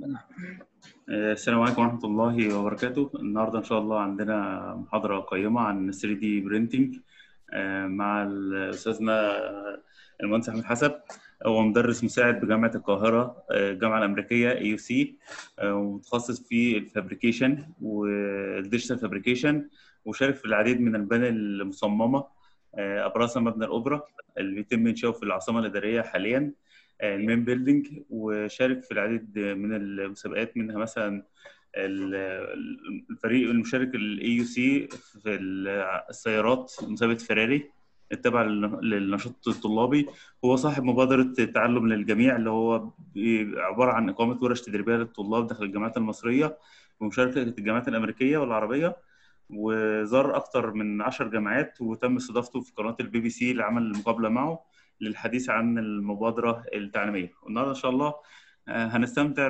السلام عليكم ورحمة الله وبركاته النهاردة إن شاء الله عندنا محاضرة قيمة عن 3D Printing مع أستاذنا المهندس أحمد حسب هو مدرس مساعد بجامعة القاهرة الجامعة الأمريكية اي يو سي ومتخصص في الفابريكيشن والديجيتال فابريكيشن وشارك في العديد من المباني المصممة أبرزها مبنى الأوبرا اللي بيتم إنشاؤه في العاصمة الإدارية حاليا المين بيلدينج وشارك في العديد من المسابقات منها مثلا الفريق المشارك الاي يو سي في السيارات مسابقه فيراري التابع للنشاط الطلابي هو صاحب مبادره التعلم للجميع اللي هو عباره عن اقامه ورش تدريبيه للطلاب داخل الجامعات المصريه ومشاركه الجامعات الامريكيه والعربيه وزار اكثر من 10 جامعات وتم استضافته في قناه البي بي سي لعمل المقابله معه للحديث عن المبادرة التعليمية والنهاردة إن شاء الله هنستمتع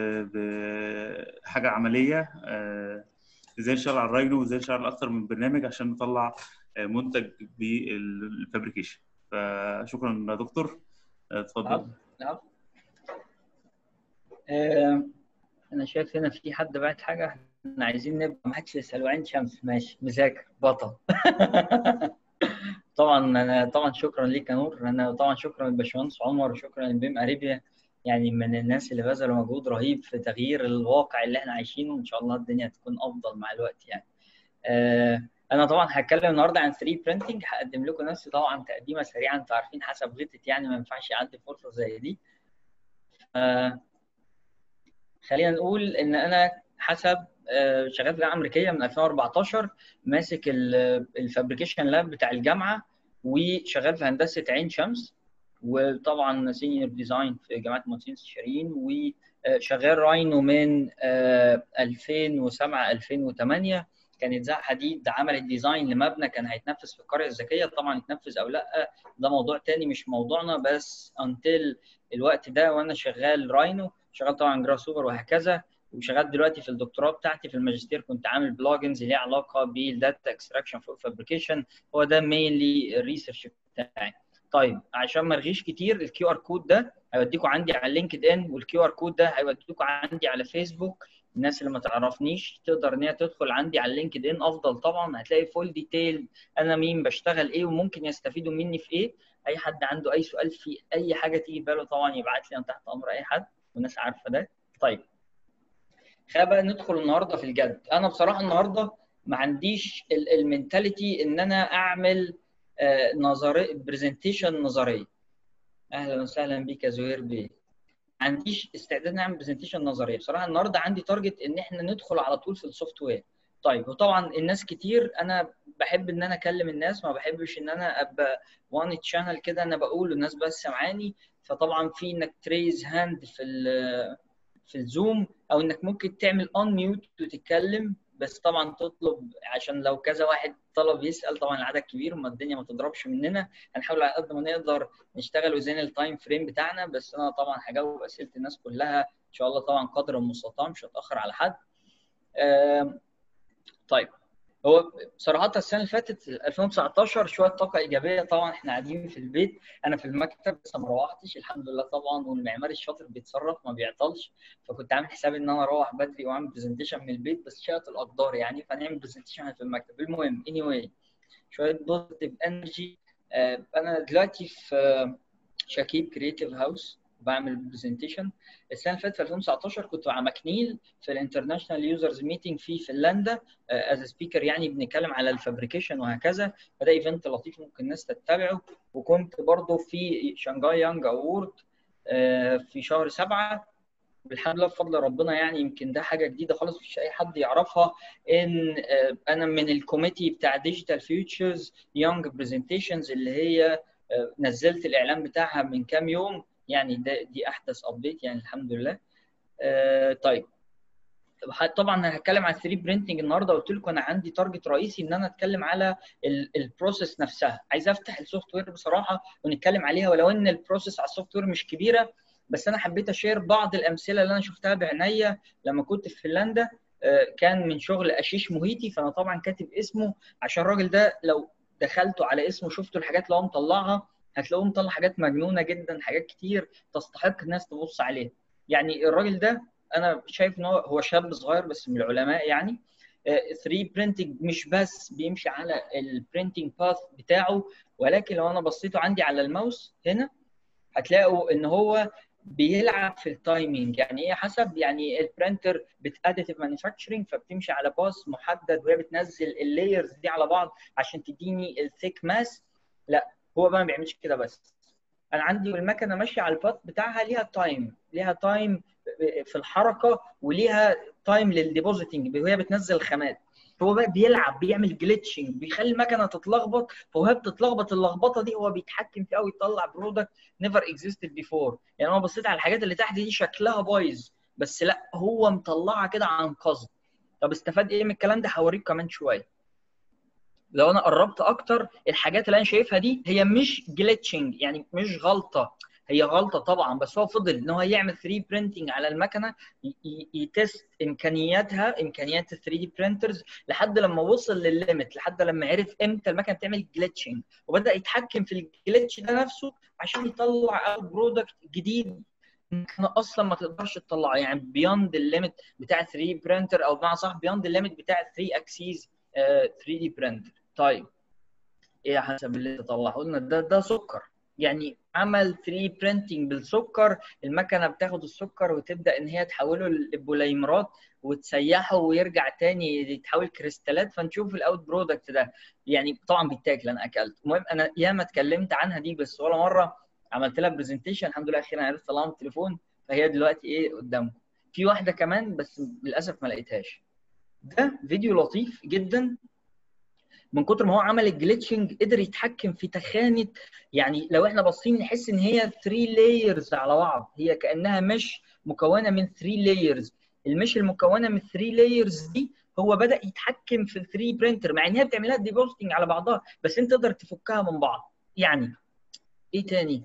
بحاجة عملية ازاي نشتغل على الراينو وازاي نشتغل على أكثر من برنامج عشان نطلع منتج بالفابريكيشن فشكرا يا دكتور اتفضل نعم أنا شايف هنا في حد بعت حاجة احنا عايزين نبقى ما حدش يسأل عين شمس ماشي مذاكر بطل طبعا انا طبعا شكرا ليك يا نور انا طبعا شكرا للباشمهندس عمر وشكرا لبيم اريبيا يعني من الناس اللي بذلوا مجهود رهيب في تغيير الواقع اللي احنا عايشينه وان شاء الله الدنيا تكون افضل مع الوقت يعني آه انا طبعا هتكلم النهارده عن 3 برينتنج هقدم لكم نفسي طبعا تقديمه سريعه انتوا عارفين حسب غلطت يعني ما ينفعش يعدي فرصه زي دي آه خلينا نقول ان انا حسب شغال في جامعه امريكيه من 2014 ماسك الفابريكيشن لاب بتاع الجامعه وشغال في هندسه عين شمس وطبعا سينيور ديزاين في جامعه مهندسين استشاريين وشغال راينو من 2007 2008 كانت زع حديد عملت ديزاين لمبنى كان هيتنفذ في القريه الذكيه طبعا اتنفذ او لا ده موضوع تاني مش موضوعنا بس انتل الوقت ده وانا شغال راينو شغال طبعا جراس اوفر وهكذا وشغال دلوقتي في الدكتوراه بتاعتي في الماجستير كنت عامل بلوجنز ليها علاقه بالداتا اكستراكشن فور فابريكيشن هو ده مينلي الريسيرش بتاعي طيب عشان ما ارغيش كتير الكيو ار كود ده هيوديكم عندي على لينكد ان والكيو ار كود ده هيوديكم عندي على فيسبوك الناس اللي ما تعرفنيش تقدر ان هي تدخل عندي على لينكد ان افضل طبعا هتلاقي فول ديتيل انا مين بشتغل ايه وممكن يستفيدوا مني في ايه اي حد عنده اي سؤال في اي حاجه تيجي في باله طبعا يبعت لي انا تحت امر اي حد والناس عارفه ده طيب خلينا بقى ندخل النهارده في الجد انا بصراحه النهارده ما عنديش المينتاليتي ان انا اعمل نظري برزنتيشن نظريه اهلا وسهلا بيك يا زهير بيه ما عنديش استعداد نعمل برزنتيشن نظريه بصراحه النهارده عندي تارجت ان احنا ندخل على طول في السوفت وير طيب وطبعا الناس كتير انا بحب ان انا اكلم الناس ما بحبش ان انا ابقى وان تشانل كده انا بقول والناس بس سامعاني فطبعا في انك تريز هاند في في الزوم او انك ممكن تعمل اون ميوت وتتكلم بس طبعا تطلب عشان لو كذا واحد طلب يسال طبعا العدد كبير وما الدنيا ما تضربش مننا هنحاول على قد ما نقدر نشتغل وزين التايم فريم بتاعنا بس انا طبعا هجاوب اسئله الناس كلها ان شاء الله طبعا قدر المستطاع مش هتاخر على حد طيب هو بصراحه السنه اللي فاتت 2019 شويه طاقه ايجابيه طبعا احنا قاعدين في البيت انا في المكتب لسه ما روحتش الحمد لله طبعا والمعماري الشاطر بيتصرف ما بيعطلش فكنت عامل حسابي ان انا اروح بدري واعمل برزنتيشن من البيت بس شاءت الاقدار يعني فنعمل برزنتيشن في المكتب المهم اني anyway شويه بوزيتيف انرجي انا دلوقتي في شكيب كريتيف هاوس بعمل برزنتيشن السنه اللي فاتت في 2019 كنت مع ماكنيل في الانترناشونال يوزرز ميتنج في فنلندا از سبيكر يعني بنتكلم على الفابريكيشن وهكذا فده ايفنت لطيف ممكن الناس تتبعه وكنت برضه في شانغاي يانج اوورد في شهر سبعة بالحمد لله بفضل ربنا يعني يمكن ده حاجه جديده خالص مش اي حد يعرفها ان انا من الكوميتي بتاع ديجيتال فيوتشرز يونج برزنتيشنز اللي هي نزلت الاعلان بتاعها من كام يوم يعني ده دي احدث ابديت يعني الحمد لله آه طيب طبعا انا هتكلم على 3 برينتنج النهارده قلت لكم انا عندي تارجت رئيسي ان انا اتكلم على البروسيس نفسها عايز افتح السوفت وير بصراحه ونتكلم عليها ولو ان البروسيس على السوفت وير مش كبيره بس انا حبيت اشير بعض الامثله اللي انا شفتها بعينيا لما كنت في فنلندا كان من شغل اشيش مهيتي فانا طبعا كاتب اسمه عشان الراجل ده لو دخلتوا على اسمه شفتوا الحاجات اللي هو مطلعها هتلاقوه مطلع حاجات مجنونه جدا حاجات كتير تستحق الناس تبص عليها يعني الراجل ده انا شايف ان هو هو شاب صغير بس من العلماء يعني 3 برينتنج مش بس بيمشي على البرينتنج باث بتاعه ولكن لو انا بصيته عندي على الماوس هنا هتلاقوا ان هو بيلعب في التايمينج يعني ايه حسب يعني البرنتر بتاديتيف مانيفاكتشرنج فبتمشي على باص محدد وهي بتنزل اللايرز دي على بعض عشان تديني الثيك ماس لا هو بقى ما بيعملش كده بس انا عندي المكنه ماشيه على الباث بتاعها ليها تايم ليها تايم في الحركه وليها تايم للديبوزيتنج وهي بتنزل الخامات هو بقى بيلعب بيعمل جلitching بيخلي المكنه تتلخبط فوهي بتتلخبط اللخبطه دي هو بيتحكم فيها ويطلع برودكت نيفر اكزيستد بيفور يعني انا بصيت على الحاجات اللي تحت دي شكلها بايظ بس لا هو مطلعها كده عن قصد طب استفاد ايه من الكلام ده هوريك كمان شويه لو انا قربت اكتر الحاجات اللي انا شايفها دي هي مش جلitching يعني مش غلطه هي غلطه طبعا بس هو فضل ان هو يعمل 3 برينتنج على المكنه يتست امكانياتها امكانيات ال 3 دي برينترز لحد لما وصل للليمت لحد لما عرف امتى المكنه بتعمل جلitching وبدا يتحكم في الجلitch ده نفسه عشان يطلع اوت برودكت جديد المكنه اصلا ما تقدرش تطلعه يعني بيوند الليمت بتاع 3 برينتر او بمعنى صح بيوند الليمت بتاع 3 اكسيز 3 دي برينتر طيب ايه حسب اللي انت طلعه لنا ده ده سكر يعني عمل 3 برينتنج بالسكر المكنه بتاخد السكر وتبدا ان هي تحوله لبوليمرات وتسيحه ويرجع تاني يتحول كريستالات فنشوف الاوت برودكت ده يعني طبعا بيتاكل انا اكلت المهم انا ياما اتكلمت عنها دي بس ولا مره عملت لها برزنتيشن الحمد لله اخيرا عرفت اطلعها من التليفون فهي دلوقتي ايه قدامكم في واحده كمان بس للاسف ما لقيتهاش ده فيديو لطيف جدا من كتر ما هو عمل الجلitching قدر يتحكم في تخانه يعني لو احنا باصين نحس ان هي 3 لايرز على بعض هي كانها مش مكونه من 3 لايرز المش المكونه من 3 لايرز دي هو بدا يتحكم في ال 3 برينتر مع ان هي بتعملها ديبوزيتنج على بعضها بس انت تقدر تفكها من بعض يعني ايه تاني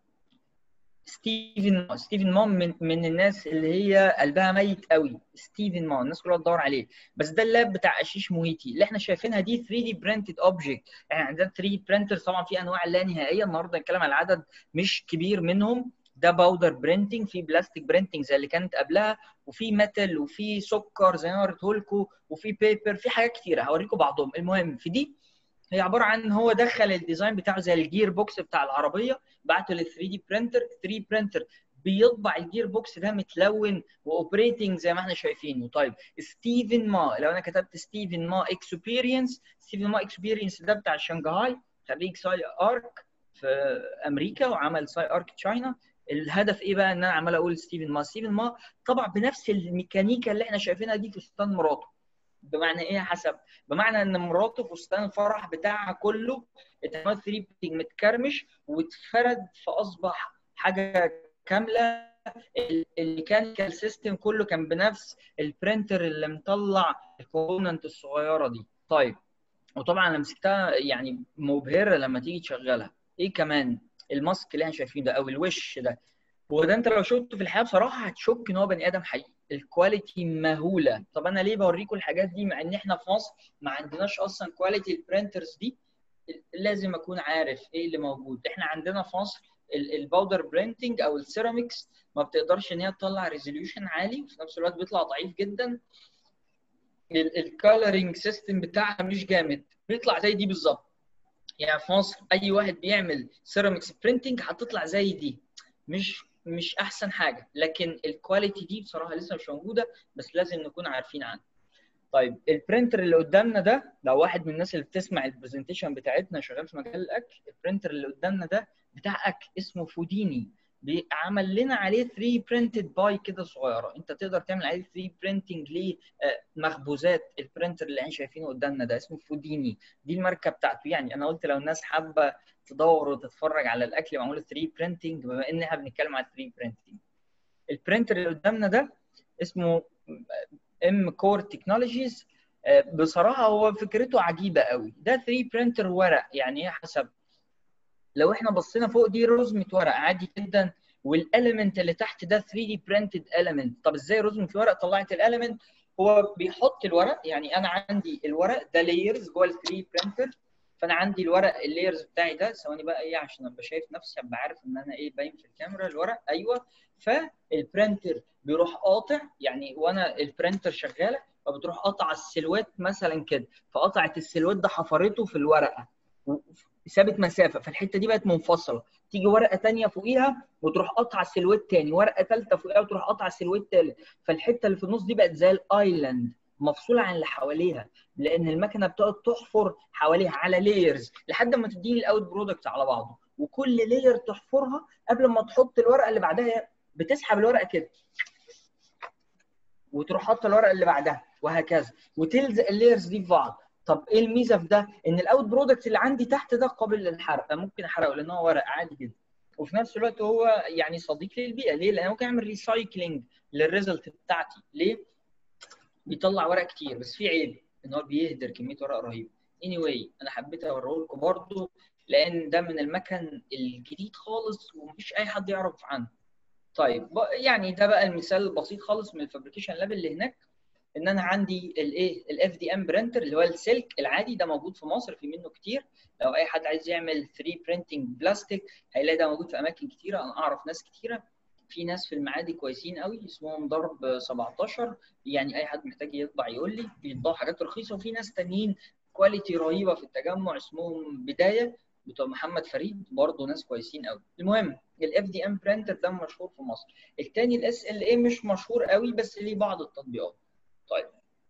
ستيفن ما ستيفن ما من, من الناس اللي هي قلبها ميت قوي ستيفن ما الناس كلها تدور عليه بس ده اللاب بتاع اشيش موهيتي اللي احنا شايفينها دي 3 دي برنتد اوبجكت احنا عندنا 3 برينتر طبعا في انواع لا نهائيه النهارده نتكلم على عدد مش كبير منهم ده باودر برينتنج في بلاستيك برينتنج زي اللي كانت قبلها وفي ميتال وفي سكر زي ما وريته لكم وفي بيبر في حاجات كتيره هوريكم بعضهم المهم في دي هي عباره عن ان هو دخل الديزاين بتاعه زي الجير بوكس بتاع العربيه بعته لل 3 دي برينتر 3 برينتر بيطبع الجير بوكس ده متلون واوبريتنج زي ما احنا شايفينه طيب ستيفن ما لو انا كتبت ستيفن ما اكسبيرينس ستيفن ما اكسبيرينس ده بتاع شنغهاي خريج ساي ارك في امريكا وعمل ساي ارك تشاينا الهدف ايه بقى ان انا عمال اقول ستيفن ما ستيفن ما طبع بنفس الميكانيكا اللي احنا شايفينها دي في فستان مراته بمعنى ايه حسب بمعنى ان مراته فستان الفرح بتاعها كله اتعمل 3 متكرمش واتفرد فاصبح حاجه كامله الميكانيكال سيستم كله كان بنفس البرنتر اللي مطلع الكومبوننت الصغيره دي طيب وطبعا انا مسكتها يعني مبهره لما تيجي تشغلها ايه كمان الماسك اللي احنا شايفينه ده او الوش ده وده انت لو شفته في الحياه بصراحه هتشك ان هو بني ادم حقيقي الكواليتي مهوله طب انا ليه بوريكم الحاجات دي مع ان احنا في مصر ما عندناش اصلا كواليتي البرنترز دي لازم اكون عارف ايه اللي موجود احنا عندنا في مصر الباودر برينتنج او السيراميكس ما بتقدرش ان هي تطلع ريزوليوشن عالي وفي نفس الوقت بيطلع ضعيف جدا الكالرنج سيستم بتاعها مش جامد بيطلع زي دي بالظبط يعني في مصر اي واحد بيعمل سيراميكس برينتنج هتطلع زي دي مش مش احسن حاجه لكن الكواليتي دي بصراحه لسه مش موجوده بس لازم نكون عارفين عنها طيب البرنتر اللي قدامنا ده لو واحد من الناس اللي بتسمع البرزنتيشن بتاعتنا شغال في مجال الاكل البرنتر اللي قدامنا ده بتاع اكل اسمه فوديني عمل لنا عليه 3 برنتد باي كده صغيره انت تقدر تعمل عليه 3 برنتنج لمخبوزات البرنتر اللي احنا شايفينه قدامنا ده اسمه فوديني دي الماركه بتاعته يعني انا قلت لو الناس حابه تدور وتتفرج على الاكل معمول 3 برنتنج بما ان احنا بنتكلم على 3 برنتنج البرنتر اللي قدامنا ده اسمه ام كور تكنولوجيز بصراحه هو فكرته عجيبه قوي ده 3 برنتر ورق يعني ايه حسب لو احنا بصينا فوق دي رزمه ورق عادي جدا والاليمنت اللي تحت ده 3 دي برنتد اليمنت طب ازاي رزمه الورق طلعت الاليمنت هو بيحط الورق يعني انا عندي الورق ده لايرز جوه ال 3 برنتر فانا عندي الورق اللايرز بتاعي ده ثواني بقى ايه عشان ابقى شايف نفسي ابقى عارف ان انا ايه باين في الكاميرا الورق ايوه فالبرنتر بيروح قاطع يعني وانا البرنتر شغاله فبتروح قاطعه السلوات مثلا كده فقطعت السلوات ده حفرته في الورقه سابت مسافه فالحته دي بقت منفصله تيجي ورقه ثانيه فوقيها وتروح قاطعه سلوات ثاني ورقه ثالثه فوقيها وتروح قاطعه سلوات ثالث فالحته اللي في النص دي بقت زي الايلاند مفصوله عن اللي حواليها لان المكنه بتقعد تحفر حواليها على لايرز لحد ما تديني الاوت برودكت على بعضه وكل لاير تحفرها قبل ما تحط الورقه اللي بعدها بتسحب الورقه كده وتروح حاطه الورقه اللي بعدها وهكذا وتلزق اللايرز دي في بعض طب ايه الميزه في ده؟ ان الاوت برودكت اللي عندي تحت ده قابل للحرق ممكن احرقه لان هو ورق عادي جدا وفي نفس الوقت هو يعني صديق للبيئه ليه؟ لان ممكن اعمل ريسايكلينج للريزلت بتاعتي ليه؟ بيطلع ورق كتير بس في عيب ان هو بيهدر كميه ورق رهيبه اني anyway, انا حبيت اوريه لكم برضه لان ده من المكن الجديد خالص ومفيش اي حد يعرف عنه طيب يعني ده بقى المثال البسيط خالص من الفابريكيشن لاب اللي هناك ان انا عندي الايه الاف دي ام برينتر اللي هو السلك العادي ده موجود في مصر في منه كتير لو اي حد عايز يعمل 3 برينتنج بلاستيك هيلاقي ده موجود في اماكن كتيره انا اعرف ناس كتيره في ناس في المعادي كويسين قوي اسمهم ضرب 17 يعني اي حد محتاج يطبع يقول لي بيطبعوا حاجات رخيصه وفي ناس تانيين كواليتي رهيبه في التجمع اسمهم بدايه بتوع محمد فريد برضه ناس كويسين قوي المهم الاف دي ام برينتر ده مشهور في مصر الثاني الاس ال اي مش مشهور قوي بس ليه بعض التطبيقات طيب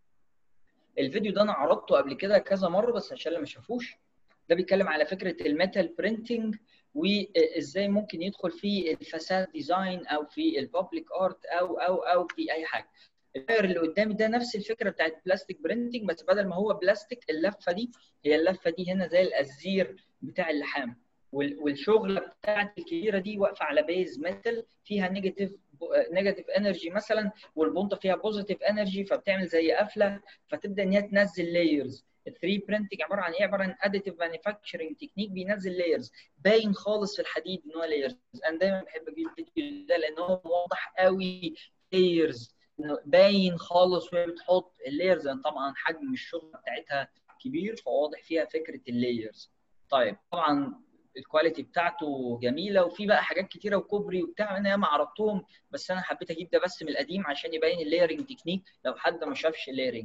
الفيديو ده انا عرضته قبل كده كذا مره بس عشان اللي ما شافوش ده بيتكلم على فكره الميتال برينتنج وازاي ممكن يدخل في الفساد ديزاين او في الببليك ارت او او او في اي حاجه اللاير اللي قدامي ده نفس الفكره بتاعت بلاستيك برينتنج بس بدل ما هو بلاستيك اللفه دي هي اللفه دي هنا زي الازير بتاع اللحام والشغله بتاعت الكبيره دي واقفه على بيز ميتال فيها نيجاتيف نيجاتيف انرجي مثلا والبونطه فيها بوزيتيف انرجي فبتعمل زي قفله فتبدا ان هي تنزل لايرز ال 3 برينتنج عباره عن ايه؟ عباره عن اديتيف مانيفاكتشرنج تكنيك بينزل لايرز باين خالص في الحديد ان هو لايرز انا دايما بحب اجيب الفيديو ده لان هو واضح قوي لايرز باين خالص وهي بتحط اللايرز طبعا حجم الشغل بتاعتها كبير فواضح فيها فكره اللايرز طيب طبعا الكواليتي بتاعته جميله وفي بقى حاجات كتيره وكوبري وبتاع انا ياما عرضتهم بس انا حبيت اجيب ده بس من القديم عشان يبين اللايرنج تكنيك لو حد ما شافش لايرنج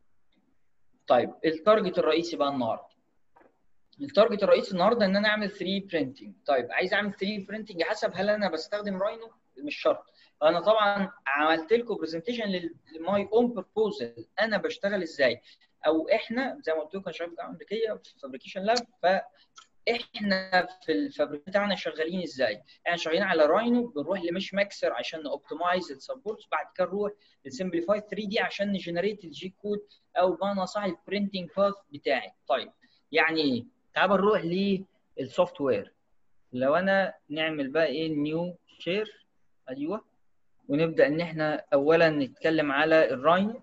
طيب التارجت الرئيسي بقى النهارده التارجت الرئيسي النهارده ان انا اعمل 3 برينتنج طيب عايز اعمل 3 برينتنج حسب هل انا بستخدم راينو مش شرط انا طبعا عملت لكم برزنتيشن لماي اون بروبوزل انا بشتغل ازاي او احنا زي ما قلت لكم شباب جامعه امريكيه في فابريكيشن لاب ف احنا في الفابريك بتاعنا شغالين ازاي؟ احنا شغالين على راينو بنروح لمش ماكسر عشان نوبتمايز السبورتس بعد كده نروح لسمبليفاي 3 دي عشان نجنريت الجي كود او بمعنى صح البرنتنج باث بتاعي. طيب يعني ايه؟ تعال نروح للسوفت وير. لو انا نعمل بقى ايه نيو شير ايوه ونبدا ان احنا اولا نتكلم على الراينو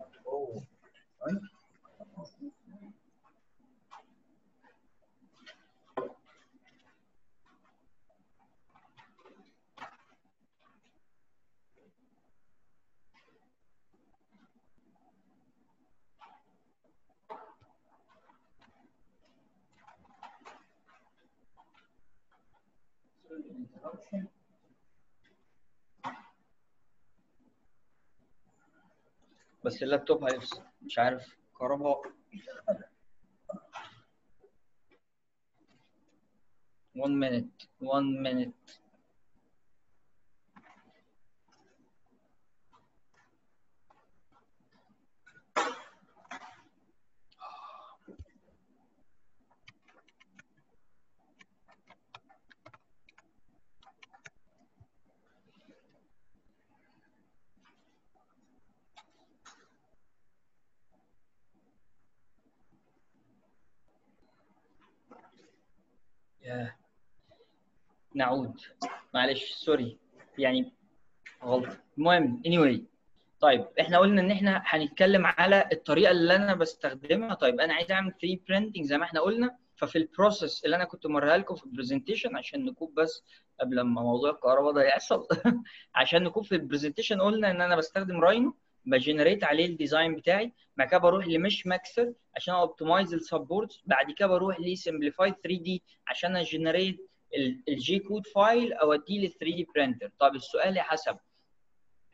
بس اللابتوب هيفصل مش عارف كهرباء one minute one minute ياه نعود معلش سوري يعني غلط المهم anyway طيب احنا قلنا ان احنا هنتكلم على الطريقه اللي انا بستخدمها طيب انا عايز اعمل 3 برينتنج زي ما احنا قلنا ففي البروسيس اللي انا كنت موريها لكم في البرزنتيشن عشان نكون بس قبل ما موضوع الكهرباء ده يحصل عشان نكون في البرزنتيشن قلنا ان انا بستخدم راينو بجنريت عليه الديزاين بتاعي بعد كده بروح لمش ماكسر عشان اوبتمايز السبورتس بعد كده بروح لسمبليفاي 3 دي عشان اجنريت الجي كود فايل اوديه لل 3 دي برينتر طب السؤال يا حسب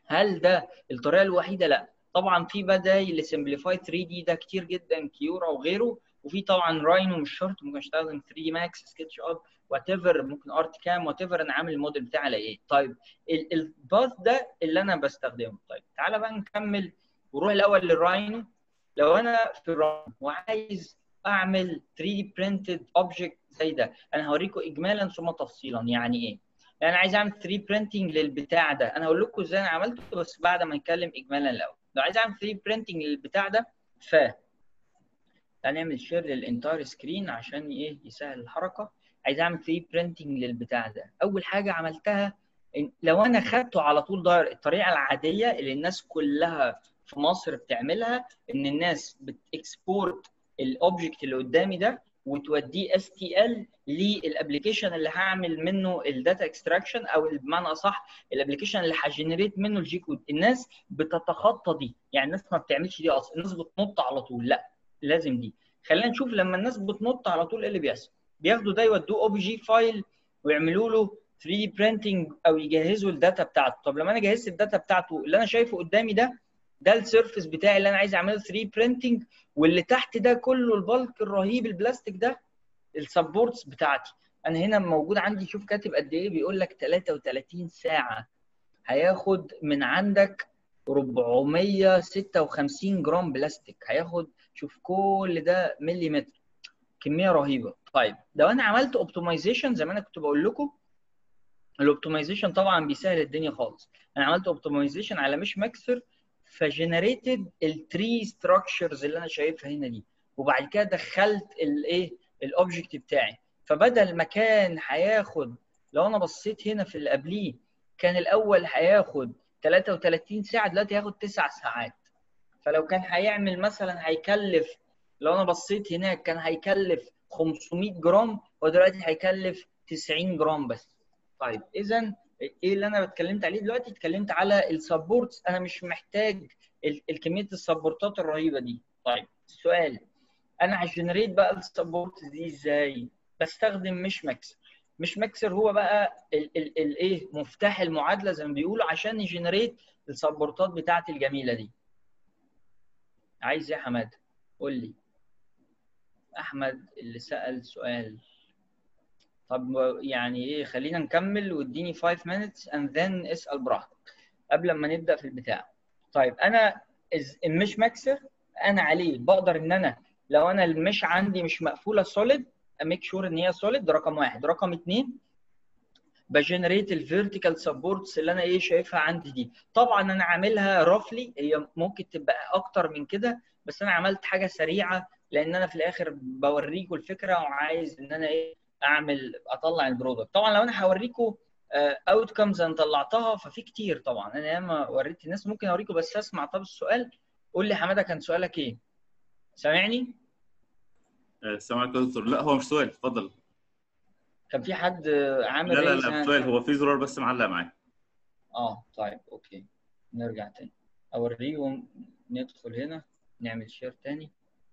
هل ده الطريقه الوحيده لا طبعا في بدايل لسمبليفاي 3 دي ده كتير جدا كيورا وغيره وفي طبعا راينو مش شرط ممكن استخدم 3 دي ماكس سكتش اب وات ايفر ممكن ارت كام وات ايفر انا عامل الموديل بتاعي على ايه طيب الباث ده اللي انا بستخدمه طيب تعالى بقى نكمل ونروح الاول للراينو لو انا في الراينو وعايز اعمل 3 دي برينتد اوبجكت زي ده انا هوريكم اجمالا ثم تفصيلا يعني ايه يعني انا عايز اعمل 3 برينتنج للبتاع ده انا هقول لكم ازاي انا عملته بس بعد ما نتكلم اجمالا الاول لو عايز اعمل 3 برينتنج للبتاع ده ف هنعمل شير للانتاير سكرين عشان ايه يسهل الحركه عايز اعمل 3 برينتنج للبتاع ده اول حاجه عملتها لو انا خدته على طول داير الطريقه العاديه اللي الناس كلها في مصر بتعملها ان الناس بتكسبورت الاوبجكت اللي قدامي ده وتوديه اس تي ال للابلكيشن اللي هعمل منه الداتا اكستراكشن او بمعنى اصح الابلكيشن اللي هجنريت منه الجي كود الناس بتتخطى دي يعني الناس ما بتعملش دي اصلا الناس بتنط على طول لا لازم دي خلينا نشوف لما الناس بتنط على طول ايه اللي بيحصل بياخدوا ده يودوه او بي جي فايل ويعملوا له 3 دي برينتنج او يجهزوا الداتا بتاعته طب لما انا جهزت الداتا بتاعته اللي انا شايفه قدامي ده ده السيرفيس بتاعي اللي انا عايز اعمله 3 برينتنج واللي تحت ده كله البلك الرهيب البلاستيك ده السبورتس بتاعتي انا هنا موجود عندي شوف كاتب قد ايه بيقول لك 33 ساعه هياخد من عندك 456 جرام بلاستيك هياخد شوف كل ده مليمتر كميه رهيبه طيب لو انا عملت اوبتمايزيشن زي ما انا كنت بقول لكم الاوبتمايزيشن طبعا بيسهل الدنيا خالص انا عملت اوبتمايزيشن على مش ماكسر فجنريتد التري ستراكشرز اللي انا شايفها هنا دي وبعد كده دخلت الايه الاوبجكت بتاعي فبدل ما كان هياخد لو انا بصيت هنا في اللي قبليه كان الاول هياخد 33 ساعه دلوقتي هياخد 9 ساعات فلو كان هيعمل مثلا هيكلف لو انا بصيت هناك كان هيكلف 500 جرام ودلوقتي هيكلف 90 جرام بس طيب اذا ايه اللي انا اتكلمت عليه دلوقتي اتكلمت على السبورتس انا مش محتاج الكميه السبورتات الرهيبه دي طيب السؤال انا هجنريت بقى السبورت دي ازاي بستخدم مش ماكسر مش ماكسر هو بقى الايه مفتاح المعادله زي ما بيقولوا عشان يجنريت السبورتات بتاعتي الجميله دي عايز ايه يا حماده قول لي احمد اللي سال سؤال طب يعني ايه خلينا نكمل واديني 5 minutes and then اسال براحتك قبل ما نبدا في البتاع طيب انا المش ماكسر انا عليه بقدر ان انا لو انا المش عندي مش مقفوله سوليد اميك شور ان هي سوليد ده رقم واحد رقم اثنين بجنريت الفيرتيكال سبورتس اللي انا ايه شايفها عندي دي طبعا انا عاملها رفلي هي ممكن تبقى اكتر من كده بس انا عملت حاجه سريعه لان انا في الاخر بوريكم الفكره وعايز ان انا ايه اعمل اطلع البرودكت طبعا لو انا هوريكم اوت كمز انا طلعتها ففي كتير طبعا انا ياما وريت الناس ممكن اوريكم بس اسمع طب السؤال قول لي حماده كان سؤالك ايه سامعني سامعك يا دكتور لا هو مش سؤال اتفضل كان في حد عامل لا لا لا سؤال هو في زرار بس معلق معايا اه طيب اوكي نرجع تاني اوريهم ندخل هنا نعمل شير تاني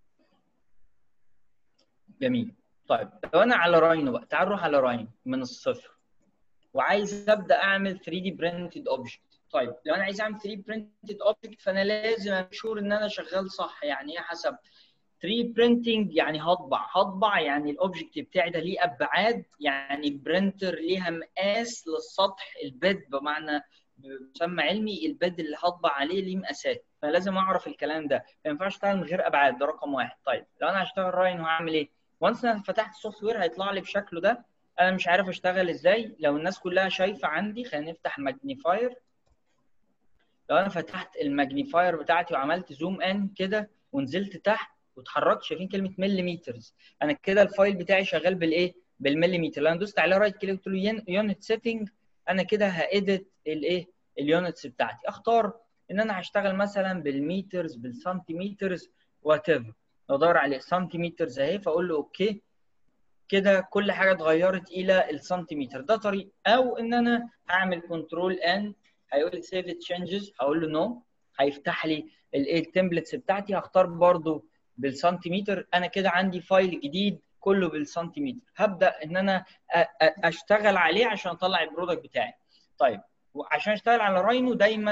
جميل طيب لو انا على راينو بقى تعال نروح على راينو من الصفر وعايز ابدا اعمل 3 دي برنتد اوبجكت طيب لو انا عايز اعمل 3 برنتد اوبجكت فانا لازم امشور ان انا شغال صح يعني ايه حسب 3 برينتنج يعني هطبع هطبع يعني الاوبجكت بتاعي ده ليه ابعاد يعني برينتر ليها مقاس للسطح البيد بمعنى مسمى علمي البيد اللي هطبع عليه ليه مقاسات فلازم اعرف الكلام ده ما ينفعش اشتغل من غير ابعاد ده رقم واحد طيب لو انا هشتغل راين وهعمل ايه؟ وانس انا فتحت السوفت وير هيطلع لي بشكله ده انا مش عارف اشتغل ازاي لو الناس كلها شايفه عندي خلينا نفتح ماجنيفاير لو انا فتحت الماجنيفاير بتاعتي وعملت زوم ان كده ونزلت تحت واتحركت شايفين كلمه مليمترز انا كده الفايل بتاعي شغال بالايه بالمليمتر لو انا دوست عليه رايت كليك قلت له يونت سيتنج انا كده هاديت الايه اليونتس بتاعتي اختار ان انا هشتغل مثلا بالمترز بالسنتيمترز وات ايفر ادور عليه سنتيمترز اهي فاقول له اوكي كده كل حاجه اتغيرت الى السنتيمتر ده طريق او ان انا هعمل كنترول ان هيقول لي سيف تشينجز هقول له نو هيفتح لي الايه التمبلتس بتاعتي هختار برده بالسنتيمتر انا كده عندي فايل جديد كله بالسنتيمتر هبدا ان انا اشتغل عليه عشان اطلع البرودكت بتاعي طيب وعشان اشتغل على راينو دايما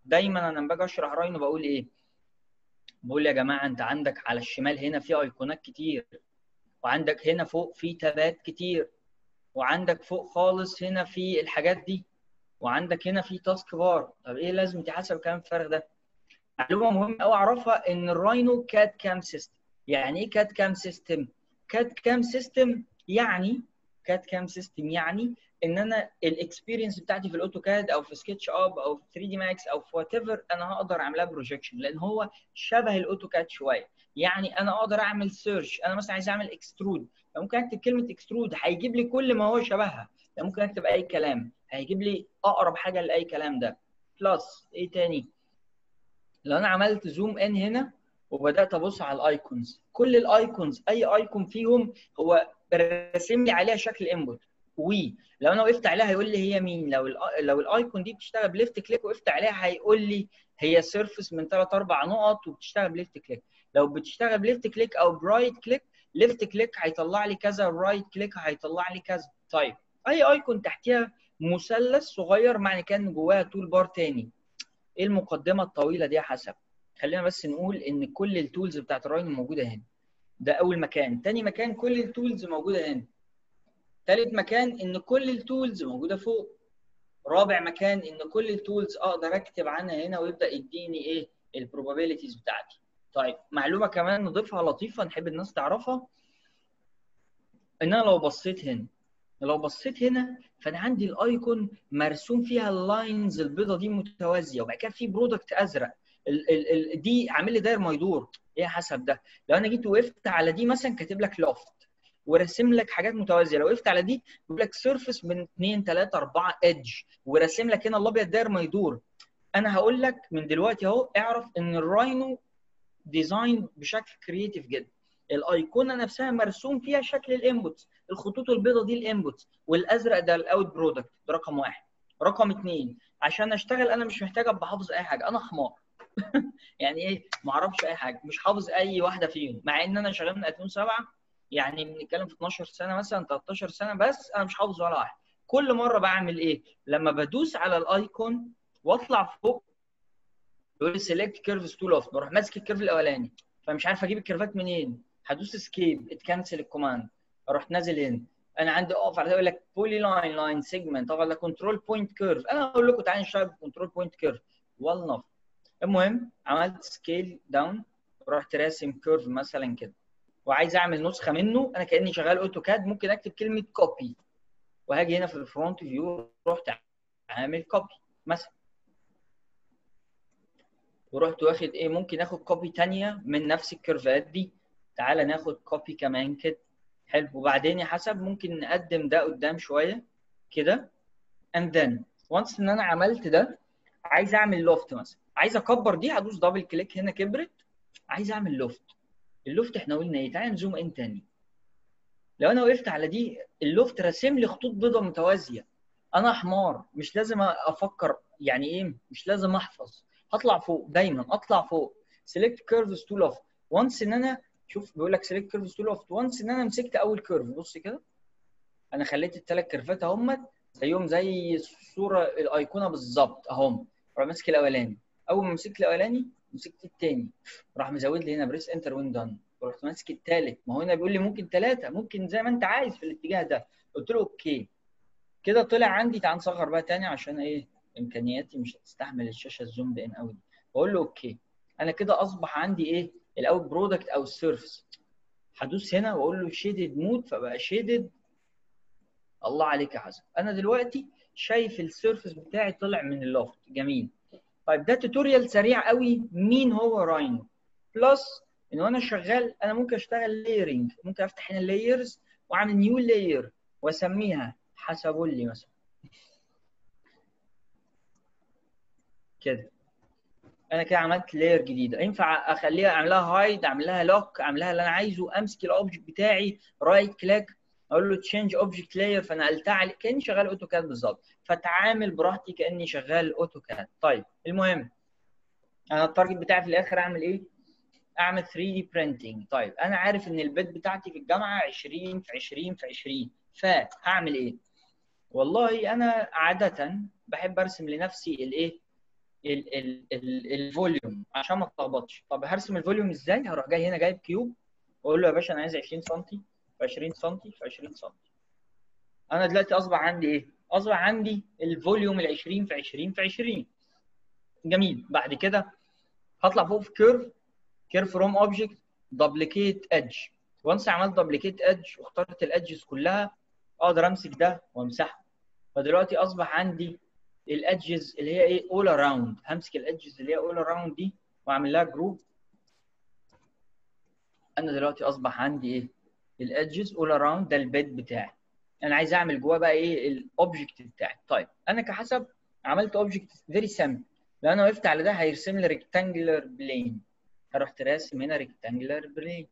دايما انا لما باجي اشرح راينو بقول ايه بقول يا جماعه انت عندك على الشمال هنا في ايقونات كتير وعندك هنا فوق في تابات كتير وعندك فوق خالص هنا في الحاجات دي وعندك هنا في تاسك بار طب ايه لازم حسب الكلام الفارغ ده معلومه مهمه قوي اعرفها ان الراينو كات كام سيستم يعني ايه كات كام سيستم كات كام سيستم يعني كات كام سيستم يعني ان انا الاكسبيرينس بتاعتي في الاوتوكاد او في سكتش اب او في 3 دي ماكس او في وات ايفر انا هقدر اعملها بروجيكشن لان هو شبه الاوتوكاد شويه يعني انا اقدر اعمل سيرش انا مثلا عايز اعمل اكسترود ممكن اكتب كلمه اكسترود هيجيب لي كل ما هو شبهها ممكن اكتب اي كلام هيجيب لي اقرب حاجه لاي كلام ده بلس ايه تاني لو انا عملت زوم ان هنا وبدات ابص على الايكونز كل الايكونز اي ايكون فيهم هو راسم لي عليها شكل انبوت وي لو انا وقفت عليها هيقول لي هي مين لو ال لو الايكون دي بتشتغل بليفت كليك وقفت عليها هيقول لي هي سيرفيس من ثلاث اربع نقط وبتشتغل بليفت كليك لو بتشتغل بليفت كليك او برايت كليك ليفت كليك هيطلع لي كذا رايت كليك هيطلع لي كذا طيب اي ايكون تحتيها مثلث صغير معنى كان جواها تول بار تاني ايه المقدمه الطويله دي يا حسب خلينا بس نقول ان كل التولز بتاعت الراين موجوده هنا ده اول مكان تاني مكان كل التولز موجوده هنا تالت مكان ان كل التولز موجوده فوق رابع مكان ان كل التولز اقدر اكتب عنها هنا ويبدا يديني ايه البروبابيلتيز بتاعتي طيب معلومه كمان نضيفها لطيفه نحب الناس تعرفها ان انا لو بصيت هنا لو بصيت هنا فانا عندي الايكون مرسوم فيها اللاينز البيضه دي متوازيه وبعد كده في برودكت ازرق ال ال ال دي عامل لي داير ما يدور ايه حسب ده لو انا جيت وقفت على دي مثلا كاتب لك لوفت وراسم لك حاجات متوازيه لو وقفت على دي بيقول لك سيرفيس من 2 3 4 ايدج وراسم لك هنا الابيض داير ما يدور انا هقول لك من دلوقتي اهو اعرف ان الراينو ديزاين بشكل كرييتيف جدا الايقونه نفسها مرسوم فيها شكل الانبوتس الخطوط البيضاء دي الانبوتس والازرق ده الاوت برودكت ده رقم واحد رقم اثنين عشان اشتغل انا مش محتاج ابقى حافظ اي حاجه انا حمار يعني ايه ما اعرفش اي حاجه مش حافظ اي واحده فيهم مع ان انا شغال من 2007 يعني بنتكلم في 12 سنه مثلا 13 سنه بس انا مش حافظ ولا واحد كل مره بعمل ايه لما بدوس على الايكون واطلع فوق يقول لي سيلكت كيرفز تو لوفت بروح ماسك الكيرف الاولاني فمش عارف اجيب الكيرفات منين هدوس اسكيب اتكنسل الكوماند اروح نازل هنا انا عندي اقف على يقول لك بولي لاين لاين سيجمنت طبعا ده كنترول بوينت كيرف انا اقول لكم تعالى نشتغل بكنترول بوينت كيرف والله المهم عملت سكيل داون رحت راسم كيرف مثلا كده وعايز اعمل نسخه منه انا كاني شغال اوتوكاد ممكن اكتب كلمه كوبي وهاجي هنا في الفرونت فيو رحت عامل كوبي مثلا ورحت واخد ايه ممكن اخد كوبي ثانيه من نفس الكيرفات دي تعالى ناخد كوبي كمان كده حلو وبعدين يا حسب ممكن نقدم ده قدام شويه كده and then once ان انا عملت ده عايز اعمل لوفت مثلا عايز اكبر دي هدوس دبل كليك هنا كبرت عايز اعمل لوفت اللوفت احنا قلنا ايه تعالى نزوم ان تاني لو انا وقفت على دي اللوفت راسم لي خطوط بيضاء متوازيه انا حمار مش لازم افكر يعني ايه مش لازم احفظ هطلع فوق دايما اطلع فوق سيلكت كيرفز تو لوفت وانس ان انا شوف بيقول لك سيلكت كيرفز تو لوفت وانس ان انا مسكت اول كيرف بص كده انا خليت الثلاث كيرفات اهم زيهم زي الصوره الايقونه بالظبط اهم راح ماسك الاولاني اول ما مسكت الاولاني مسكت الثاني راح مزود لي هنا بريس انتر وين دان ورحت ماسك الثالث ما هو هنا بيقول لي ممكن ثلاثه ممكن زي ما انت عايز في الاتجاه ده قلت له اوكي كده طلع عندي تعال نصغر بقى تاني عشان ايه امكانياتي مش هتستحمل الشاشه الزوم ان قوي بقول له اوكي انا كده اصبح عندي ايه الاوت برودكت او السيرفس هدوس هنا واقول له شيدد مود فبقى شيدد الله عليك يا حسن انا دلوقتي شايف السيرفس بتاعي طلع من اللوفت جميل طيب ده توتوريال سريع قوي مين هو راينو بلس ان وانا شغال انا ممكن اشتغل لايرنج ممكن افتح هنا لايرز واعمل نيو لاير واسميها حسبولي مثلا كده انا كده عملت لاير جديده ينفع اخليها اعملها هايد اعمل لها لوك اعمل لها اللي انا عايزه امسك الاوبجكت بتاعي رايت كليك اقول له تشينج اوبجكت لاير فنقلتها عليه كاني شغال اوتوكاد بالظبط فتعامل براحتي كاني شغال اوتوكاد طيب المهم انا التارجت بتاعي في الاخر اعمل ايه اعمل 3 دي برينتنج طيب انا عارف ان البيت بتاعتي في الجامعه 20 في 20 في 20 فهعمل ايه والله انا عاده بحب ارسم لنفسي الايه الفوليوم عشان ما اتلخبطش طب هرسم الفوليوم ازاي هروح جاي هنا جايب كيوب واقول له يا باشا انا عايز 20 سم في 20 سم في 20 سم انا دلوقتي اصبح عندي ايه اصبح عندي الفوليوم ال 20 في 20 في 20 جميل بعد كده هطلع فوق في كيرف كيرف فروم اوبجكت دبليكيت ايدج وانس عملت دبليكيت ايدج واخترت الادجز كلها اقدر امسك ده وامسحه فدلوقتي اصبح عندي الادجز اللي هي ايه اول اراوند همسك الادجز اللي هي اول اراوند دي واعمل لها جروب انا دلوقتي اصبح عندي ايه الادجز اول اراوند ده البيد بتاعي انا عايز اعمل جواه بقى ايه الاوبجكت بتاعي طيب انا كحسب عملت اوبجكت فيري سامبل لو انا وقفت على ده هيرسم لي ريكتانجلر بلين رحت راسم هنا ريكتانجلر بلين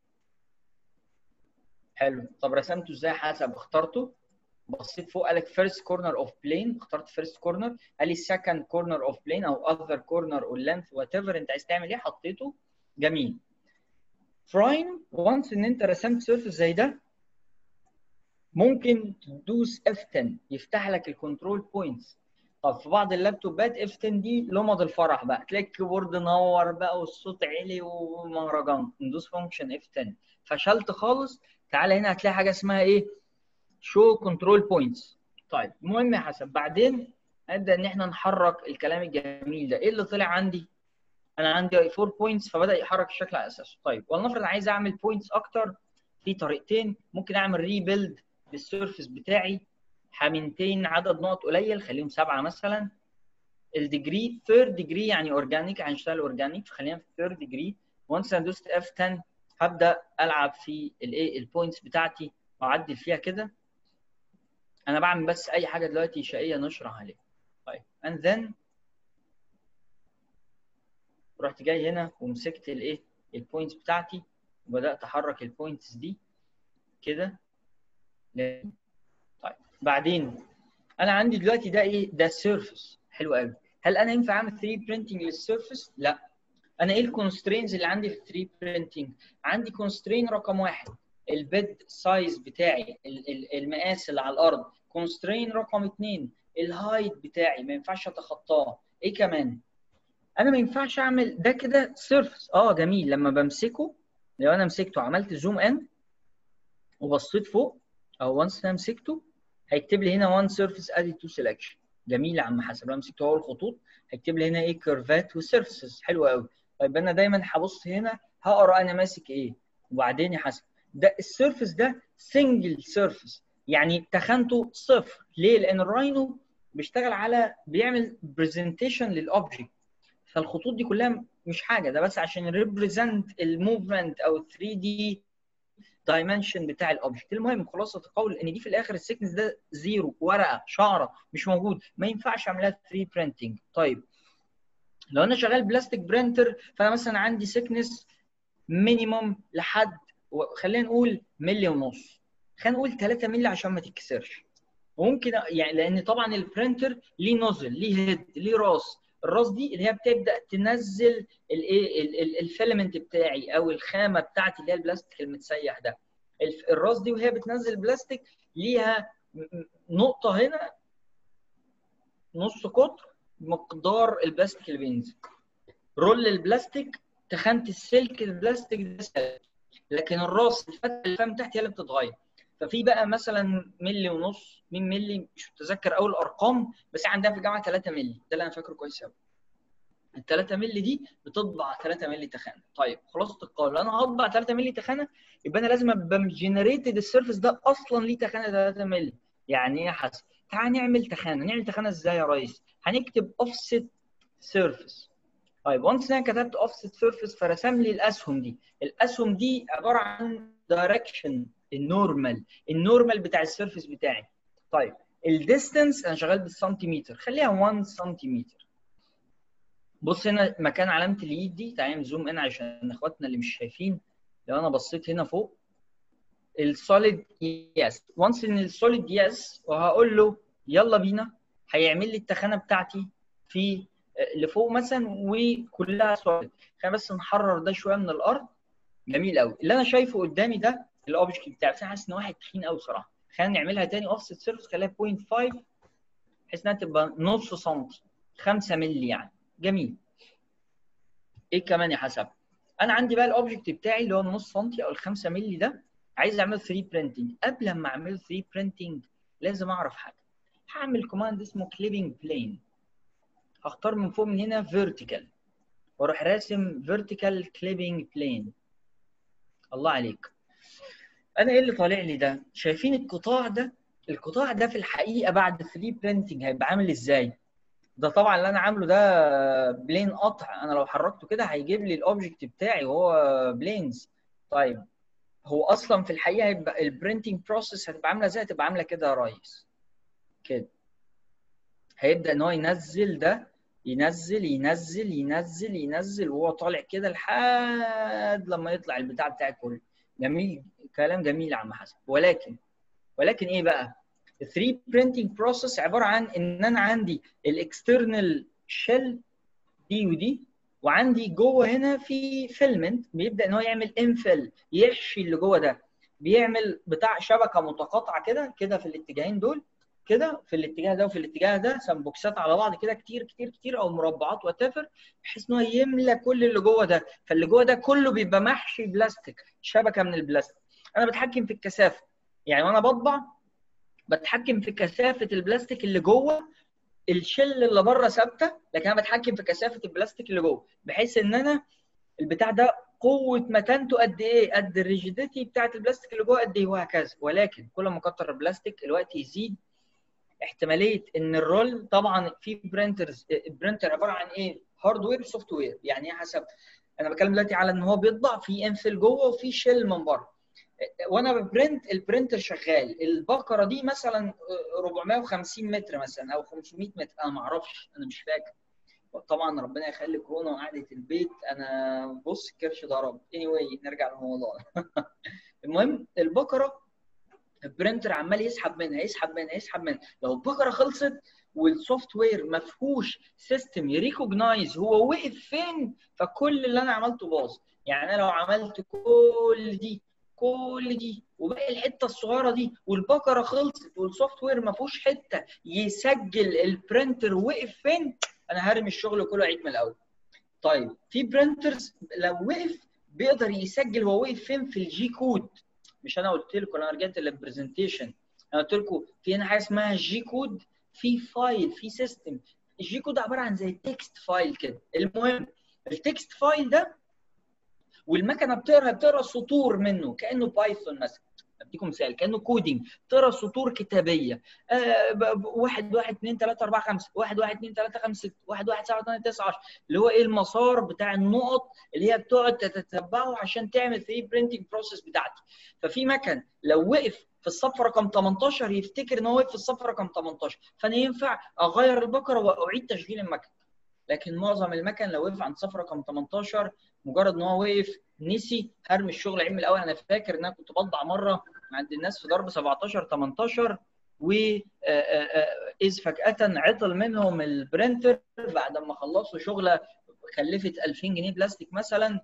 حلو طب رسمته ازاي حسب اخترته بصيت فوق قال لك فيرست كورنر اوف بلين اخترت فيرست كورنر قال لي سكند كورنر اوف بلين او اذر كورنر او لينث وات ايفر انت عايز تعمل ايه حطيته جميل فراين وانس ان انت رسمت سيرفيس زي ده ممكن تدوس F10 يفتح لك الكنترول بوينتس طب في بعض اللابتوبات F10 دي لمض الفرح بقى تلاقي الكيبورد نور بقى والصوت عالي ومهرجان ندوس فانكشن F10 فشلت خالص تعالى هنا هتلاقي حاجه اسمها ايه شو كنترول بوينتس طيب المهم يا حسن بعدين نبدا ان احنا نحرك الكلام الجميل ده ايه اللي طلع عندي انا عندي 4 بوينتس فبدا يحرك الشكل على اساسه طيب ولنفرض عايز اعمل بوينتس اكتر في طريقتين ممكن اعمل ريبيلد للسيرفيس بتاعي حامنتين عدد نقط قليل خليهم سبعه مثلا الديجري ثيرد ديجري يعني اورجانيك هنشتغل اورجانيك فخلينا في ثيرد ديجري وانس انا دوست اف 10 هبدا العب في الايه البوينتس بتاعتي واعدل فيها كده انا بعمل بس اي حاجه دلوقتي شقيه نشرح عليها طيب and then رحت جاي هنا ومسكت الايه البوينتس بتاعتي وبدات احرك البوينتس دي كده طيب بعدين انا عندي دلوقتي ده ايه ده سيرفيس حلو قوي هل انا ينفع اعمل 3 برينتنج للسيرفيس لا انا ايه الكونسترينز اللي عندي في 3 برينتنج عندي كونسترين رقم واحد البيد سايز بتاعي المقاس اللي على الارض كونسترين رقم اثنين الهايت بتاعي ما ينفعش اتخطاه ايه كمان انا ما ينفعش اعمل ده كده سيرفيس اه جميل لما بمسكه لو انا مسكته عملت زوم ان وبصيت فوق او وانس انا مسكته هيكتب لي هنا وان سيرفيس ادي تو سelection جميل يا عم حسن لو مسكته هو الخطوط هيكتب لي هنا ايه كيرفات وسيرفيسز حلو قوي طيب انا دايما هبص هنا هقرا انا ماسك ايه وبعدين يا حسن ده السيرفيس ده سنجل سيرفيس يعني تخانته صفر ليه لان الراينو بيشتغل على بيعمل برزنتيشن للاوبجكت فالخطوط دي كلها مش حاجه ده بس عشان ريبريزنت الموفمنت او 3 دي دايمنشن بتاع الاوبجكت المهم خلاصه القول ان دي في الاخر السكنس ده زيرو ورقه شعره مش موجود ما ينفعش اعملها 3 برينتنج طيب لو انا شغال بلاستيك برينتر فانا مثلا عندي سكنس مينيموم لحد خلينا نقول ملي ونص خلينا نقول 3 ملي عشان ما تتكسرش وممكن يعني لان طبعا البرينتر ليه نوزل ليه هيد ليه راس الراس دي اللي هي بتبدا تنزل الايه الفيلمنت بتاعي او الخامه بتاعتي اللي هي البلاستيك المتسيح ده الراس دي وهي بتنزل البلاستيك ليها نقطه هنا نص قطر مقدار البلاستيك اللي بينزل رول البلاستيك تخانه السلك البلاستيك ده سلك لكن الراس الفتحه اللي فيها تحت هي اللي بتتغير ففي بقى مثلا ملي ونص 2 ملي مش متذكر قوي الارقام بس عندنا في الجامعه 3 ملي ده اللي انا فاكره كويس قوي ال 3 ملي دي بتطبع 3 ملي تخانه طيب خلاصه القول انا هطبع 3 ملي تخانه يبقى انا لازم ابقى جنريتد السيرفيس ده اصلا ليه تخانه 3 ملي يعني ايه يا حسن تعال نعمل تخانه نعمل تخانه ازاي يا ريس هنكتب اوفست سيرفيس طيب وانس انا كتبت اوفست سيرفيس فرسم لي الاسهم دي الاسهم دي عباره عن دايركشن النورمال النورمال بتاع السيرفيس بتاعي طيب الديستنس انا شغال بالسنتيمتر خليها 1 سنتيمتر بص هنا مكان علامه اليد دي تعالى زوم ان عشان اخواتنا اللي مش شايفين لو انا بصيت هنا فوق السوليد يس وانس ان السوليد يس وهقول له يلا بينا هيعمل لي التخانه بتاعتي في لفوق مثلا وكلها سوليد خلينا بس نحرر ده شويه من الارض جميل قوي اللي انا شايفه قدامي ده الاوبجكت بتاعي بس انا حاسس ان واحد تخين قوي بصراحه خلينا نعملها تاني اوفست سيرفيس خليها 0.5 بحيث انها تبقى نص سم 5 مللي يعني جميل ايه كمان يا حسب انا عندي بقى الاوبجكت بتاعي اللي هو النص سنتي او ال 5 مللي ده عايز اعمل 3 برينتنج قبل ما اعمل 3 برينتنج لازم اعرف حاجه هعمل كوماند اسمه كليبنج بلين هختار من فوق من هنا فيرتيكال واروح راسم فيرتيكال كليبنج بلين الله عليك انا ايه اللي طالع لي ده شايفين القطاع ده القطاع ده في الحقيقه بعد 3 برينتنج هيبقى عامل ازاي ده طبعا اللي انا عامله ده بلين قطع انا لو حركته كده هيجيب لي الاوبجكت بتاعي وهو بلينز طيب هو اصلا في الحقيقه هيبقى البرينتنج بروسيس هتبقى عامله ازاي هتبقى عامله كده يا ريس كده هيبدا ان هو ينزل ده ينزل ينزل ينزل ينزل وهو طالع كده لحد لما يطلع البتاع بتاعي كله جميل كلام جميل يا عم حسن ولكن ولكن ايه بقى 3 printing process عباره عن ان انا عندي الاكسترنال شيل دي ودي وعندي جوه هنا في فيلمنت بيبدا ان هو يعمل انفل يحشي اللي جوه ده بيعمل بتاع شبكه متقاطعه كده كده في الاتجاهين دول كده في الاتجاه ده وفي الاتجاه ده سمبوكسات على بعض كده كتير كتير كتير او مربعات وات بحيث ان هو يملى كل اللي جوه ده فاللي جوه ده كله بيبقى محشي بلاستيك شبكه من البلاستيك انا بتحكم في الكثافه يعني وانا بطبع بتحكم في كثافه البلاستيك اللي جوه الشل اللي بره ثابته لكن انا بتحكم في كثافه البلاستيك اللي جوه بحيث ان انا البتاع ده قوه متانته قد ايه قد الريجيديتي بتاعه البلاستيك اللي جوه قد ايه وهكذا ولكن كل ما كتر البلاستيك الوقت يزيد احتماليه ان الرول طبعا في برينترز البرينتر عباره عن ايه هاردوير سوفت وير يعني ايه حسب انا بتكلم دلوقتي على ان هو بيطبع في انفل جوه وفي شيل من بره وانا ببرنت البرنتر شغال البقره دي مثلا 450 متر مثلا او 500 متر انا ما اعرفش انا مش فاكر طبعا ربنا يخلي كورونا وقعده البيت انا بص الكرش ضرب اني anyway, نرجع للموضوع المهم البقره البرنتر عمال يسحب منها يسحب منها يسحب منها لو البقره خلصت والسوفت وير ما فيهوش سيستم يريكوجنايز هو وقف فين فكل اللي انا عملته باظ يعني انا لو عملت كل دي كل دي وباقي الحته الصغيره دي والبقره خلصت والسوفت وير ما فيهوش حته يسجل البرنتر وقف فين انا هرمي الشغل كله عيد من الاول طيب في برنترز لو وقف بيقدر يسجل هو وقف فين في الجي كود مش انا قلت لكم انا رجعت للبرزنتيشن انا قلت لكم في هنا حاجه اسمها جي كود في فايل في سيستم الجي كود عباره عن زي تكست فايل كده المهم التكست فايل ده والمكنه بتقرا بتقرا سطور منه كانه بايثون مثلا اديكم مثال كانه كودينج تقرا سطور كتابيه آه واحد واحد اثنين ثلاثة أربعة خمسة واحد واحد اثنين ثلاثة خمسة ستة واحد واحد سبعة ثمانية تسعة 10 اللي هو ايه المسار بتاع النقط اللي هي بتقعد تتتبعه عشان تعمل 3 برينتنج بروسيس بتاعتي ففي مكن لو وقف في الصف رقم 18 يفتكر ان هو وقف في الصف رقم 18 فانا ينفع اغير البقره واعيد تشغيل المكن لكن معظم المكن لو وقف عند صف رقم 18 مجرد ان هو وقف نسي هرمي الشغل عيد من الاول انا فاكر ان انا كنت بطبع مره عند الناس في ضرب 17 18 و اذ فجاه عطل منهم البرنتر بعد ما خلصوا شغله كلفت 2000 جنيه بلاستيك مثلا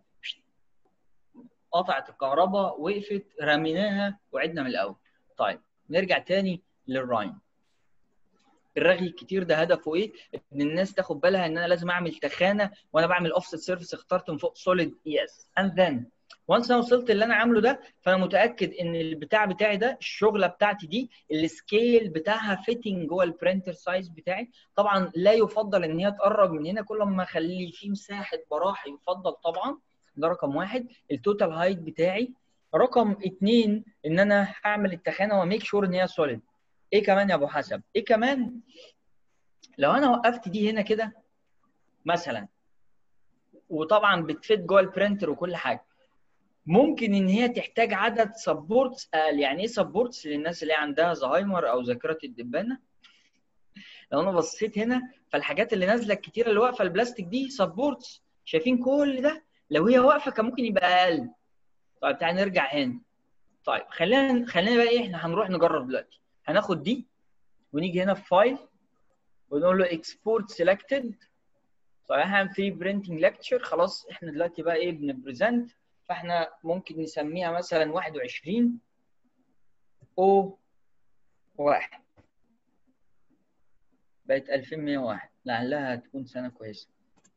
قطعت الكهرباء وقفت رميناها وعدنا من الاول طيب نرجع تاني للراين الرغي الكتير ده هدفه ايه؟ ان الناس تاخد بالها ان انا لازم اعمل تخانه وانا بعمل اوفست سيرفيس اخترت من فوق سوليد يس اند ذن وانس انا وصلت اللي انا عامله ده فانا متاكد ان البتاع بتاعي ده الشغله بتاعتي دي السكيل بتاعها فيتنج جوه البرنتر سايز بتاعي طبعا لا يفضل ان هي تقرب من هنا كل ما اخلي فيه مساحه براح يفضل طبعا ده رقم واحد التوتال هايت بتاعي رقم اثنين ان انا هعمل التخانه وميك شور ان هي سوليد ايه كمان يا ابو حسب ايه كمان لو انا وقفت دي هنا كده مثلا وطبعا بتفيت جوه البرنتر وكل حاجه ممكن ان هي تحتاج عدد سبورتس اقل يعني ايه سبورتس للناس اللي عندها زهايمر او ذاكره الدبانه لو انا بصيت هنا فالحاجات اللي نازله الكتيره اللي واقفه البلاستيك دي سبورتس شايفين كل ده لو هي واقفه كان ممكن يبقى اقل طيب تعالى نرجع هنا طيب خلينا خلينا بقى ايه احنا هنروح نجرب دلوقتي هناخد دي ونيجي هنا في فايل ونقول له اكسبورت سيلكتد طيب احنا هنعمل 3 برينتنج ليكتشر خلاص احنا دلوقتي بقى ايه بنبريزنت فاحنا ممكن نسميها مثلا 21 او 1 بقت 2101 لعلها تكون سنه كويسه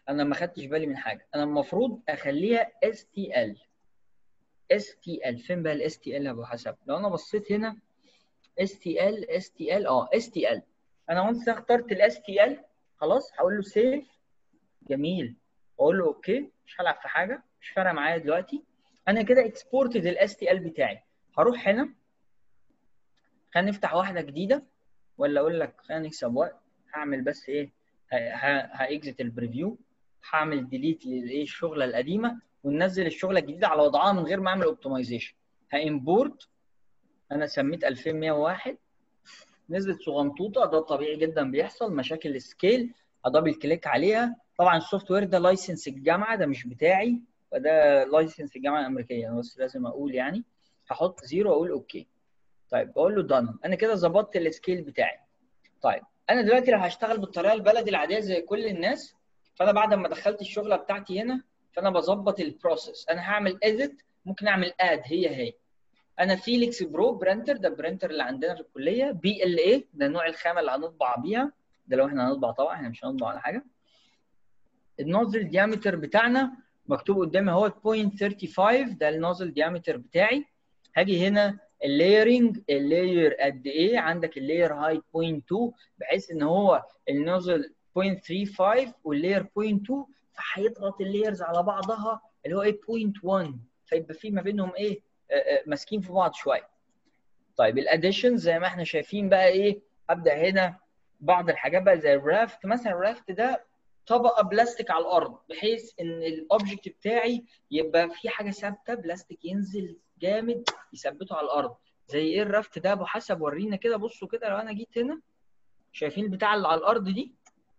انا ما خدتش بالي من حاجه انا المفروض اخليها اس تي ال اس تي ال فين بقى الاس تي ال يا ابو حسب لو انا بصيت هنا اس تي ال اس تي ال اه اس تي ال انا وانس اخترت الاس تي ال خلاص هقول له سيف جميل اقول له اوكي مش هلعب في حاجه مش فارقه معايا دلوقتي انا كده اكسبورتد الاس تي ال بتاعي هروح هنا خلينا نفتح واحده جديده ولا اقول لك خلينا نكسب وقت هعمل بس ايه هاكزت البريفيو هعمل ديليت للايه الشغله القديمه وننزل الشغله الجديده على وضعها من غير ما اعمل اوبتمايزيشن هامبورت انا سميت 2101 نزلت صغنطوطه ده طبيعي جدا بيحصل مشاكل السكيل ادبل كليك عليها طبعا السوفت وير ده لايسنس الجامعه ده مش بتاعي فده لايسنس الجامعه الامريكيه انا بس لازم اقول يعني هحط زيرو واقول اوكي طيب بقول له دان انا كده ظبطت السكيل بتاعي طيب انا دلوقتي لو هشتغل بالطريقه البلدي العاديه زي كل الناس فانا بعد ما دخلت الشغله بتاعتي هنا فانا بظبط البروسيس انا هعمل اديت ممكن اعمل اد هي هي انا فيليكس برو برينتر ده البرينتر اللي عندنا في الكليه بي ال اي ده نوع الخامه اللي هنطبع بيها ده لو احنا هنطبع طبعا احنا مش هنطبع على حاجه النوزل ديامتر بتاعنا مكتوب قدامي اهو 0.35 ده النوزل ديامتر بتاعي هاجي هنا اللايرنج اللاير قد ايه عندك اللاير هايت 0.2 بحيث ان هو النوزل 0.35 واللاير 0.2 فهيضغط اللايرز على بعضها اللي هو ايه 0.1 فيبقى في ما بينهم ايه ماسكين في بعض شويه طيب الاديشن زي ما احنا شايفين بقى ايه ابدا هنا بعض الحاجات بقى زي الرافت مثلا الرافت ده طبقه بلاستيك على الارض بحيث ان الاوبجكت بتاعي يبقى في حاجه ثابته بلاستيك ينزل جامد يثبته على الارض زي ايه الرافت ده ابو حسب ورينا كده بصوا كده لو انا جيت هنا شايفين البتاع اللي على الارض دي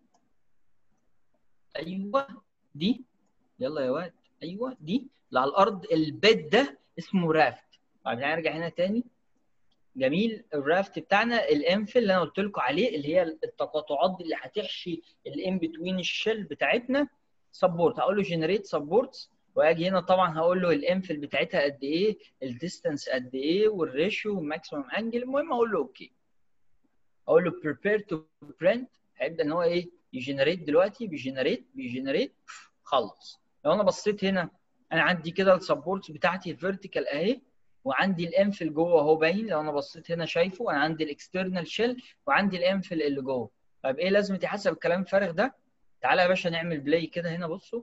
ايوه دي يلا يا واد ايوه دي اللي على الارض البيت ده اسمه رافت طيب هنرجع هنا تاني جميل الرافت بتاعنا الانفل اللي انا قلت لكم عليه اللي هي التقاطعات دي اللي هتحشي الان بتوين الشيل بتاعتنا سبورت هقول له جنريت سبورتس واجي هنا طبعا هقول له الانفل بتاعتها قد ايه الديستانس قد ايه والريشيو والماكسيمم انجل المهم اقول له اوكي اقول له prepare to print هيبدا ان هو ايه يجنريت دلوقتي بيجنريت بيجنريت خلص لو انا بصيت هنا انا عندي كده السبورتس بتاعتي الفيرتيكال اهي وعندي الانفل جوه اهو باين لو انا بصيت هنا شايفه انا عندي الاكسترنال شيل وعندي الانفل اللي جوه طيب ايه لازمه حسب الكلام الفارغ ده تعالى يا باشا نعمل بلاي كده هنا بصوا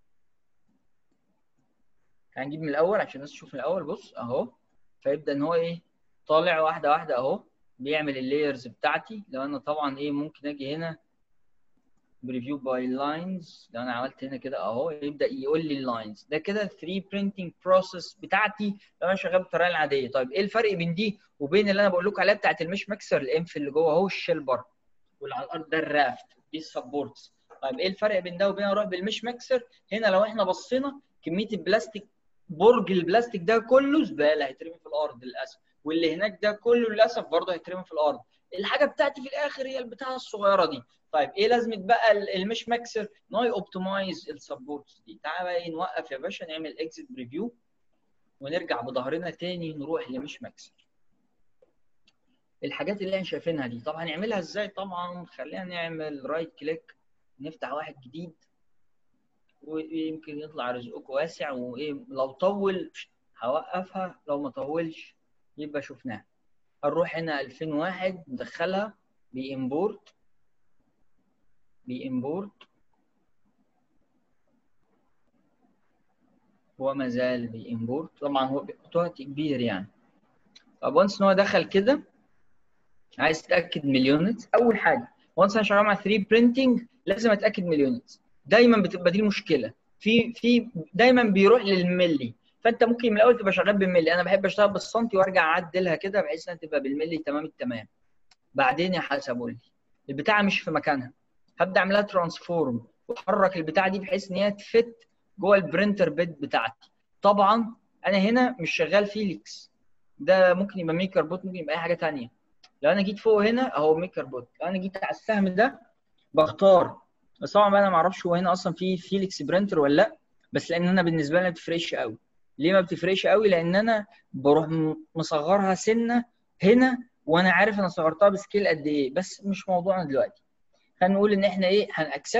هنجيب من الاول عشان الناس تشوف من الاول بص اهو فيبدا ان هو ايه طالع واحده واحده اهو بيعمل اللايرز بتاعتي لو انا طبعا ايه ممكن اجي هنا بريفيو باي لاينز لو انا عملت هنا كده اهو يبدا يقول لي اللاينز ده كده 3 برينتنج بروسيس بتاعتي لو انا شغال بالطريقه العاديه طيب ايه الفرق بين دي وبين اللي انا بقول لكم عليها بتاعت المش مكسر الانف اللي جوه اهو الشيل بره واللي على الارض ده الرافت دي السبورتس طيب ايه الفرق بين ده وبين اروح بالمش مكسر هنا لو احنا بصينا كميه البلاستيك برج البلاستيك ده كله زباله هيترمي في الارض للاسف واللي هناك ده كله للاسف برضه هيترمي في الارض الحاجه بتاعتي في الاخر هي البتاعه الصغيره دي طيب ايه لازمه بقى المش مكسر ناي اوبتمايز السبورتس دي تعالى بقى نوقف يا باشا نعمل اكزيت بريفيو ونرجع بظهرنا تاني نروح لمش مكسر الحاجات اللي احنا شايفينها دي طب هنعملها ازاي طبعا خلينا نعمل رايت كليك نفتح واحد جديد ويمكن يطلع رزقكم واسع وايه لو طول هوقفها لو ما طولش يبقى شفناها هنروح هنا 2001 ندخلها بامبورت بامبورت هو ما زال بامبورت طبعا هو وقت كبير يعني طب وانس ان هو دخل كده عايز تتاكد من اليونتس اول حاجه وانس انا شغال مع 3 برينتنج لازم اتاكد من اليونتس دايما بتبقى دي المشكله في في دايما بيروح للملي فانت ممكن من الاول تبقى شغال بالملي انا بحب اشتغل بالسنتي وارجع اعدلها كده بحيث انها تبقى بالملي تمام التمام بعدين يا حسب قول لي البتاعه مش في مكانها هبدا اعملها ترانسفورم واحرك البتاعه دي بحيث ان هي تفت جوه البرينتر بيد بتاعتي طبعا انا هنا مش شغال فيليكس ده ممكن يبقى ميكر بوت ممكن يبقى اي حاجه ثانيه لو انا جيت فوق هنا اهو ميكر بوت لو انا جيت على السهم ده بختار بس طبعا انا ما اعرفش هو هنا اصلا في فيليكس برينتر ولا لا بس لان انا بالنسبه لي ما بتفرقش قوي ليه ما بتفرقش قوي لان انا بروح مصغرها سنه هنا وانا عارف انا صغرتها بسكيل قد ايه بس مش موضوعنا دلوقتي خلينا نقول ان احنا ايه هنأكسبت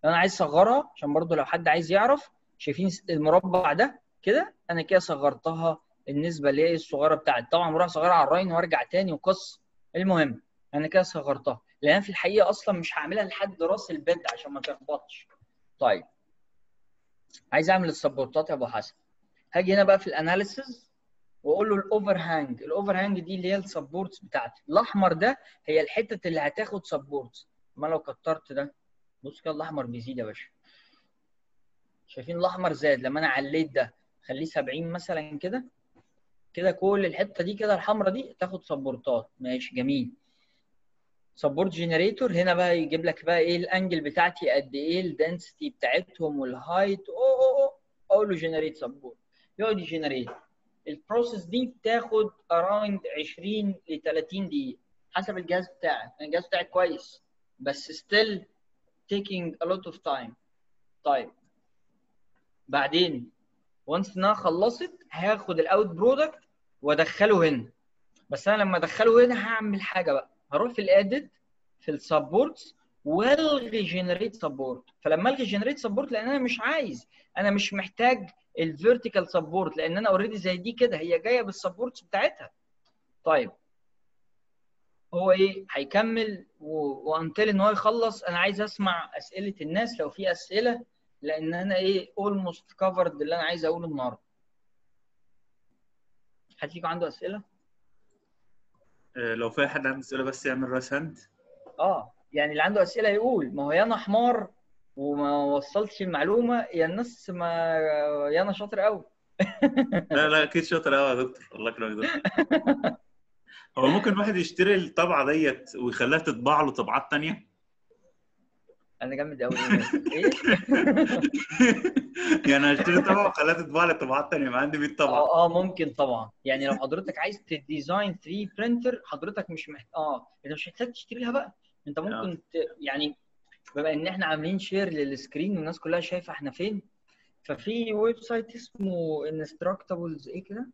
لو انا عايز اصغرها عشان برضو لو حد عايز يعرف شايفين المربع ده كده انا كده صغرتها النسبه اللي هي الصغيره بتاعتي طبعا بروح اصغرها على الراين وارجع تاني وقص المهم انا كده صغرتها لان أنا في الحقيقه اصلا مش هعملها لحد راس البيد عشان ما تخبطش طيب عايز اعمل السبورتات يا ابو حسن هاجي هنا بقى في الاناليسز واقول له الاوفر هانج الاوفر هانج دي اللي هي السبورتس بتاعتي الاحمر ده هي الحته اللي هتاخد سبورتس ما لو كترت ده بص كده الاحمر بيزيد يا باشا شايفين الاحمر زاد لما انا عليت ده خليه 70 مثلا كده كده كل الحته دي كده الحمراء دي تاخد سبورتات ماشي جميل سبورت جنريتور هنا بقى يجيب لك بقى ايه الانجل بتاعتي قد ايه الدنسيتي بتاعتهم والهايت او او او اقول له جنريت سبورت يقعد يجنريت البروسيس دي بتاخد اراوند 20 ل 30 دقيقه حسب الجهاز بتاعك الجهاز بتاعك كويس بس still taking a lot of time طيب بعدين وانس انها خلصت هاخد الاوت برودكت وادخله هنا بس انا لما ادخله هنا هعمل حاجه بقى هروح في الاديت في السبورتس والغي جنريت سبورت فلما الغي جنريت سبورت لان انا مش عايز انا مش محتاج الفيرتيكال سبورت لان انا اوريدي زي دي كده هي جايه بالسبورتس بتاعتها طيب هو ايه هيكمل وانتل ان هو يخلص انا عايز اسمع اسئله الناس لو في اسئله لان انا ايه اولموست كفرد اللي انا عايز اقوله النهارده حد فيكم عنده اسئله لو في حد عنده اسئله بس يعمل راس هاند اه يعني اللي عنده اسئله يقول ما هو يا انا حمار وما وصلتش المعلومه يا الناس ما يا انا شاطر قوي لا لا اكيد شاطر قوي يا دكتور الله يكرمك دكتور هو ممكن واحد يشتري الطبعه ديت ويخليها تطبع له طبعات تانية انا جامد قوي ايه يعني هشتري طبعه وخليها تطبع لي طبعات تانية ما عندي 100 طبعه اه اه ممكن طبعا يعني لو حضرتك عايز تديزاين 3 برينتر حضرتك مش محتاج اه انت مش محتاج تشتري لها بقى انت ممكن ت... يعني بما ان احنا عاملين شير للسكرين والناس كلها شايفه احنا فين ففي ويب سايت اسمه انستراكتابلز ايه كده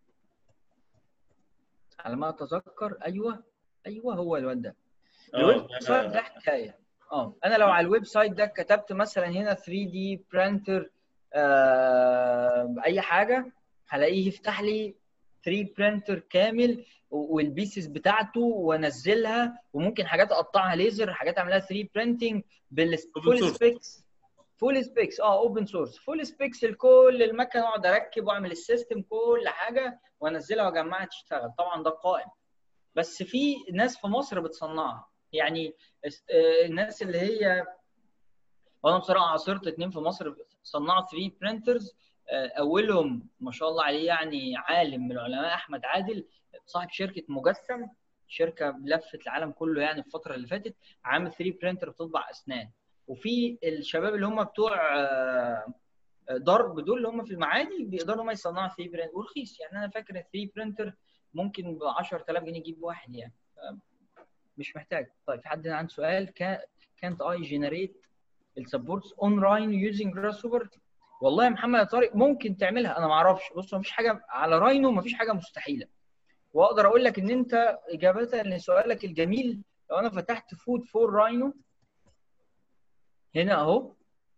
على ما اتذكر ايوه ايوه هو الواد ده الويب سايت ده حكايه اه انا لو على الويب سايت ده كتبت مثلا هنا 3 دي برينتر آه اي حاجه هلاقيه يفتح لي 3 برينتر كامل والبيسز بتاعته وانزلها وممكن حاجات اقطعها ليزر حاجات اعملها 3 برينتنج بالفول سبيكس فول سبيكس اه اوبن سورس فول سبيكس لكل المكنه اقعد اركب واعمل السيستم كل حاجه وانزلها واجمعها تشتغل طبعا ده قائم بس في ناس في مصر بتصنعها يعني الناس اللي هي وانا بصراحه عاصرت اتنين في مصر صنعوا 3 برينترز اولهم ما شاء الله عليه يعني عالم من العلماء احمد عادل صاحب شركه مجسم شركه لفت العالم كله يعني الفتره اللي فاتت عامل 3 برينتر بتطبع اسنان وفي الشباب اللي هم بتوع ضرب دول اللي هم في المعادي بيقدروا هم يصنعوا 3 برينتر ورخيص يعني انا فاكر 3 برينتر ممكن ب 10000 جنيه يجيب واحد يعني مش محتاج طيب في حد عنده سؤال كانت اي جنريت السبورتس اون راين يوزنج جراس اوفر والله يا محمد يا طارق ممكن تعملها انا ما اعرفش بص مفيش حاجه على راينو مفيش حاجه مستحيله واقدر اقول لك ان انت اجابه لسؤالك الجميل لو انا فتحت فود فور راينو هنا اهو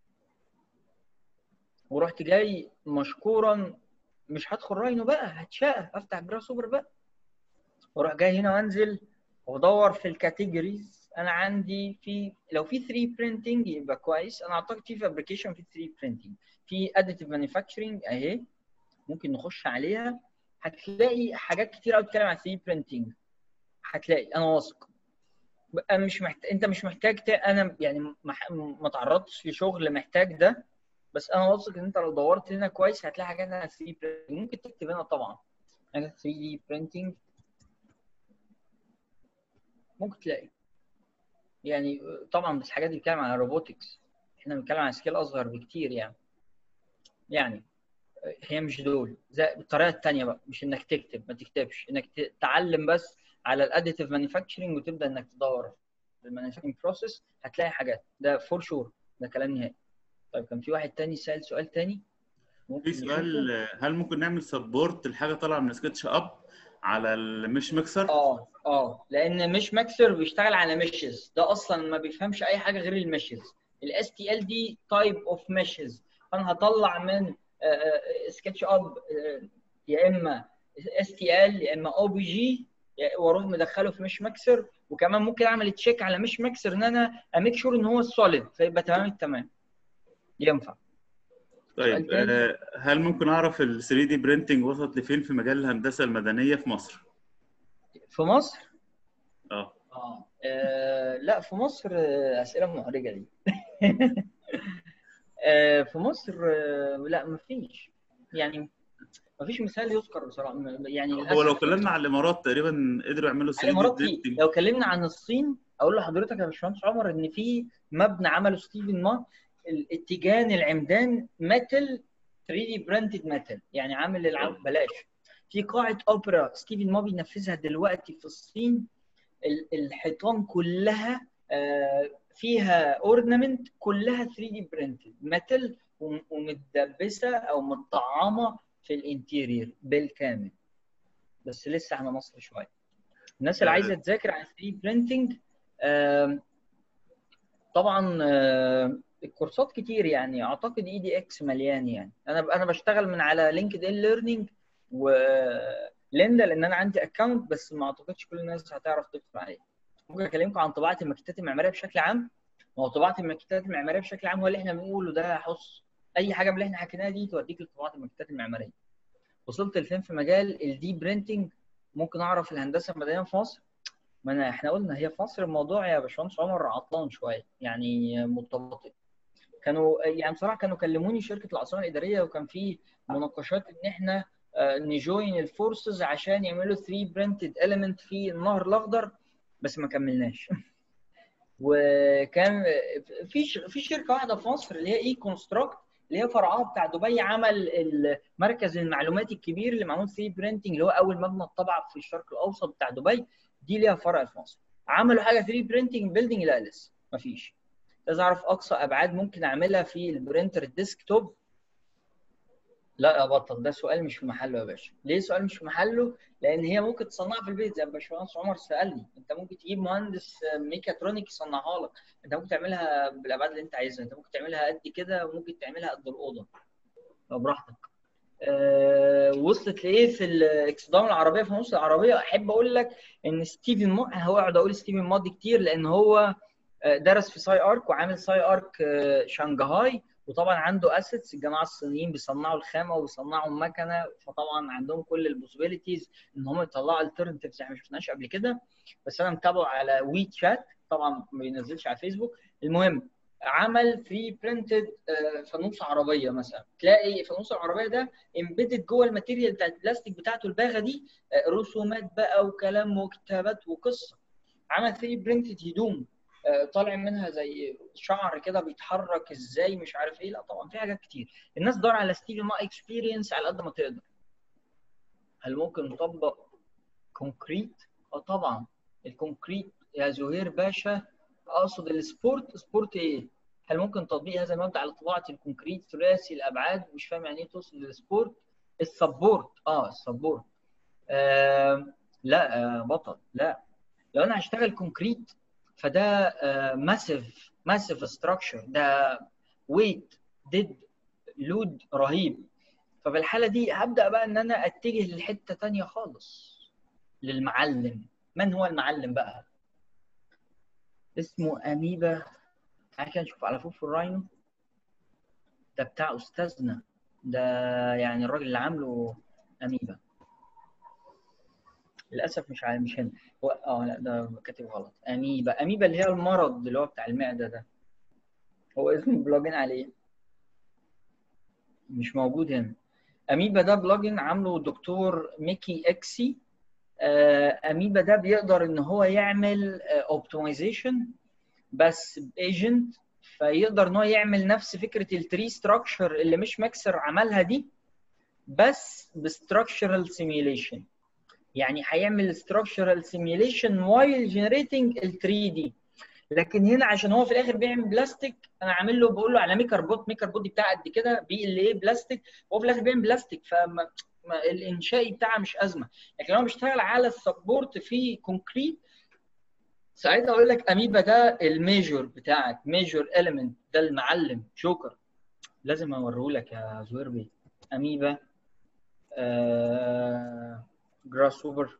ورحت جاي مشكورا مش هدخل راينو بقى هتشاء افتح جراس اوفر بقى واروح جاي هنا وانزل وادور في الكاتيجوريز انا عندي في لو في 3 برينتنج يبقى كويس انا اعتقد في فابريكيشن في 3 برينتنج في اديتيف مانيفاكتشرنج اهي ممكن نخش عليها هتلاقي حاجات كتير قوي بتتكلم عن 3 برينتنج هتلاقي انا واثق انا مش محتاج انت مش محتاج ت... انا يعني ما, ما تعرضتش لشغل محتاج ده بس انا واثق ان انت لو دورت هنا كويس هتلاقي حاجات عن 3 برينتنج ممكن تكتب هنا طبعا 3 دي برينتنج ممكن تلاقي يعني طبعا بس الحاجات دي بتتكلم عن الروبوتكس احنا بنتكلم عن سكيل اصغر بكتير يعني يعني هي مش دول زي الطريقه الثانيه بقى مش انك تكتب ما تكتبش انك تتعلم بس على الاديتيف مانيفاكتشرنج وتبدا انك تدور في المانيفاكتشرنج بروسيس هتلاقي حاجات ده فور شور ده كلام نهائي طيب كان في واحد تاني سال سؤال تاني في سؤال هل ممكن نعمل سبورت لحاجه طالعه من سكتش اب على المش ميكسر اه اه لان مش ميكسر بيشتغل على مشز ده اصلا ما بيفهمش اي حاجه غير المشز الاس تي ال دي تايب اوف ميشز فانا هطلع من سكتش اب يا اما اس تي ال يا اما او بي جي واروح مدخله في مش مكسر وكمان ممكن اعمل تشيك على مش مكسر ان انا اميك شور ان هو سوليد فيبقى تمام التمام ينفع طيب آه، هل ممكن اعرف ال 3 دي برينتنج وصلت لفين في مجال الهندسه المدنيه في مصر؟ في مصر؟ اه اه, آه لا في مصر آه، اسئله محرجه دي آه في مصر آه لا مفيش يعني مفيش مثال يذكر بصراحه يعني هو لو اتكلمنا عن الامارات تقريبا قدروا يعملوا 3 الامارات في لو اتكلمنا عن الصين اقول لحضرتك يا باشمهندس عمر ان في مبنى عمله ستيفن ما الاتجان العمدان ميتال 3 دي برنتد ميتال يعني عامل العم بلاش في قاعه اوبرا ستيفن ما بينفذها دلوقتي في الصين الحيطان كلها فيها اورنمنت كلها 3 دي برنتد ميتال ومتدبسه او متطعمه في الانتيرير بالكامل بس لسه احنا مصر شويه الناس اللي عايزه تذاكر عن 3 برينتنج طبعا الكورسات كتير يعني اعتقد اي دي اكس مليان يعني انا انا بشتغل من على لينكد ان ليرنينج وليندا لان انا عندي اكونت بس ما اعتقدش كل الناس هتعرف تدخل عليه ممكن اكلمكم عن طباعه الماكيتات المعماريه بشكل عام ما هو طباعه الماكيتات المعماريه بشكل عام هو اللي احنا بنقوله ده حص اي حاجه من اللي احنا حكيناها دي توديك لطباعه الماكيتات المعماريه وصلت لفين في مجال الدي برينتنج ممكن اعرف الهندسه المدنيه في مصر ما انا احنا قلنا هي في مصر الموضوع يا باشمهندس عمر عطلان شويه يعني متباطئ كانوا يعني بصراحه كانوا كلموني شركه العاصمه الاداريه وكان في مناقشات ان احنا نجوين الفورسز عشان يعملوا 3 برنتد اليمنت في النهر الاخضر بس ما كملناش وكان في في شركه واحده في مصر اللي هي اي كونستراكت اللي هي فرعها بتاع دبي عمل المركز المعلوماتي الكبير اللي معمول 3 برينتنج اللي هو اول مبنى اتطبع في الشرق الاوسط بتاع دبي دي ليها فرع في مصر عملوا حاجه 3 برينتنج بيلدينج لا لسه مفيش عايز اعرف اقصى ابعاد ممكن اعملها في البرينتر الديسك توب لا يا بطل ده سؤال مش في محله يا باشا ليه سؤال مش في محله لان هي ممكن تصنعها في البيت زي ما باشمهندس عمر سالني انت ممكن تجيب مهندس ميكاترونيك يصنعها لك انت ممكن تعملها بالابعاد اللي انت عايزها انت ممكن تعملها قد كده وممكن تعملها قد الاوضه لو براحتك أه وصلت لايه في الاكسدام العربيه في نص العربيه احب اقول لك ان ستيفن مو هو اقعد اقول ستيفن مادي كتير لان هو درس في ساي ارك وعامل ساي ارك شنغهاي وطبعا عنده اسيتس الجماعه الصينيين بيصنعوا الخامه وبيصنعوا المكنه فطبعا عندهم كل البوسيبيليتيز ان هم يطلعوا الترنتيفز احنا ما شفناش قبل كده بس انا متابعه على وي تشات طبعا ما بينزلش على فيسبوك المهم عمل 3 برنتد فانوس عربيه مثلا تلاقي فانوس العربيه ده امبيدد جوه الماتيريال بتاعت البلاستيك بتاعته الباغه دي رسومات بقى وكلام وكتابات وقصه عمل 3 برنتد هدوم طالع منها زي شعر كده بيتحرك ازاي مش عارف ايه لا طبعا في حاجات كتير الناس دور على ستيفن ما اكسبيرينس على قد ما تقدر هل ممكن نطبق كونكريت اه طبعا الكونكريت يا زهير باشا اقصد السبورت سبورت ايه هل ممكن تطبيق هذا المبدا على طباعه الكونكريت ثلاثي الابعاد مش فاهم يعني ايه تقصد السبورت السبورت اه السبورت آه لا آه بطل لا لو انا هشتغل كونكريت فده ماسيف ماسيف ستراكشر ده ويت ديد لود رهيب ففي الحاله دي هبدا بقى ان انا اتجه لحته ثانيه خالص للمعلم من هو المعلم بقى اسمه اميبا تعالى كده نشوف على فوق الراينو ده بتاع استاذنا ده يعني الراجل اللي عامله اميبا للاسف مش عارف مش هنا هو اه لا ده كاتب غلط اميبا اميبا اللي هي المرض اللي هو بتاع المعده ده هو اسمه بلوجن عليه مش موجود هنا اميبا ده بلوجن عامله دكتور ميكي اكسي اميبا ده بيقدر ان هو يعمل اوبتمايزيشن بس بايجنت فيقدر ان هو يعمل نفس فكره التري ستراكشر اللي مش ماكسر عملها دي بس بستراكشرال سيميوليشن يعني هيعمل structural simulation while generating ال 3 دي لكن هنا عشان هو في الاخر بيعمل بلاستيك انا عامل له بقول له على ميكر بوت ميكر بوت دي بتاع قد كده بي ال ايه بلاستيك وهو في الاخر بيعمل بلاستيك فما الانشائي بتاعها مش ازمه لكن هو بيشتغل على السبورت في كونكريت ساعتها اقول لك اميبا ده الميجور بتاعك ميجور اليمنت ده المعلم جوكر لازم اوريه لك يا زهير بيه اميبا آه جراس اوفر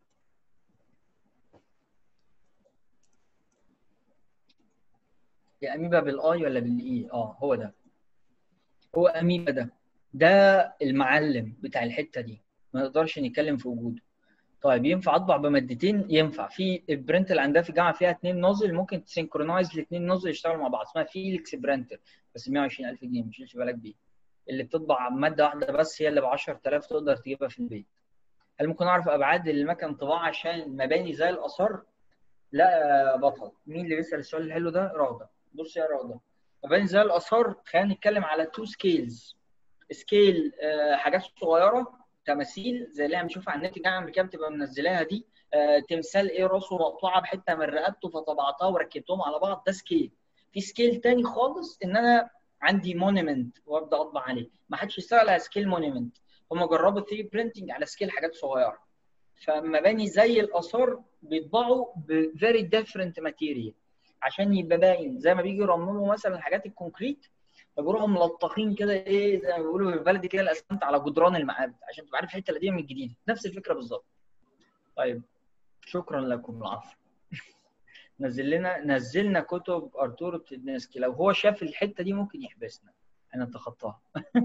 يا اميبا بالاي ولا بالاي اه هو ده هو اميبا ده ده المعلم بتاع الحته دي ما نقدرش نتكلم في وجوده طيب ينفع اطبع بمادتين ينفع في البرنت اللي عندها في الجامعه فيها اثنين نوزل ممكن تسنكرونايز الاثنين نوزل يشتغلوا مع بعض اسمها فيليكس برنتر بس 120000 جنيه ما تشيلش بالك بيه اللي بتطبع ماده واحده بس هي اللي ب 10000 تقدر تجيبها في البيت هل ممكن اعرف ابعاد المكن طباعه عشان مباني زي الاثار لا بطل مين اللي بيسال السؤال الحلو ده راضه بص يا راضه مباني زي الاثار خلينا نتكلم على تو سكيلز سكيل حاجات صغيره تماثيل زي اللي احنا بنشوفها على النت الجامعه الامريكيه بتبقى منزلاها دي آه تمثال ايه راسه مقطوعه بحته من رقبته فطبعتها وركبتهم على بعض ده سكيل في سكيل تاني خالص ان انا عندي مونيمنت وابدا اطبع عليه ما حدش يشتغل على سكيل مونيمنت هم جربوا 3 برينتنج على سكيل حاجات صغيره فمباني زي الاثار بيطبعوا ب very different material عشان يبقى باين زي ما بيجي يرمموا مثلا الحاجات الكونكريت فبيروحوا ملطخين كده ايه زي ما بيقولوا بالبلدي كده الاسمنت على جدران المعابد عشان تبقى عارف الحته القديمه من الجديده نفس الفكره بالظبط طيب شكرا لكم العفو نزل لنا نزلنا كتب ارتورو تدنسكي لو هو شاف الحته دي ممكن يحبسنا انا اتخطاها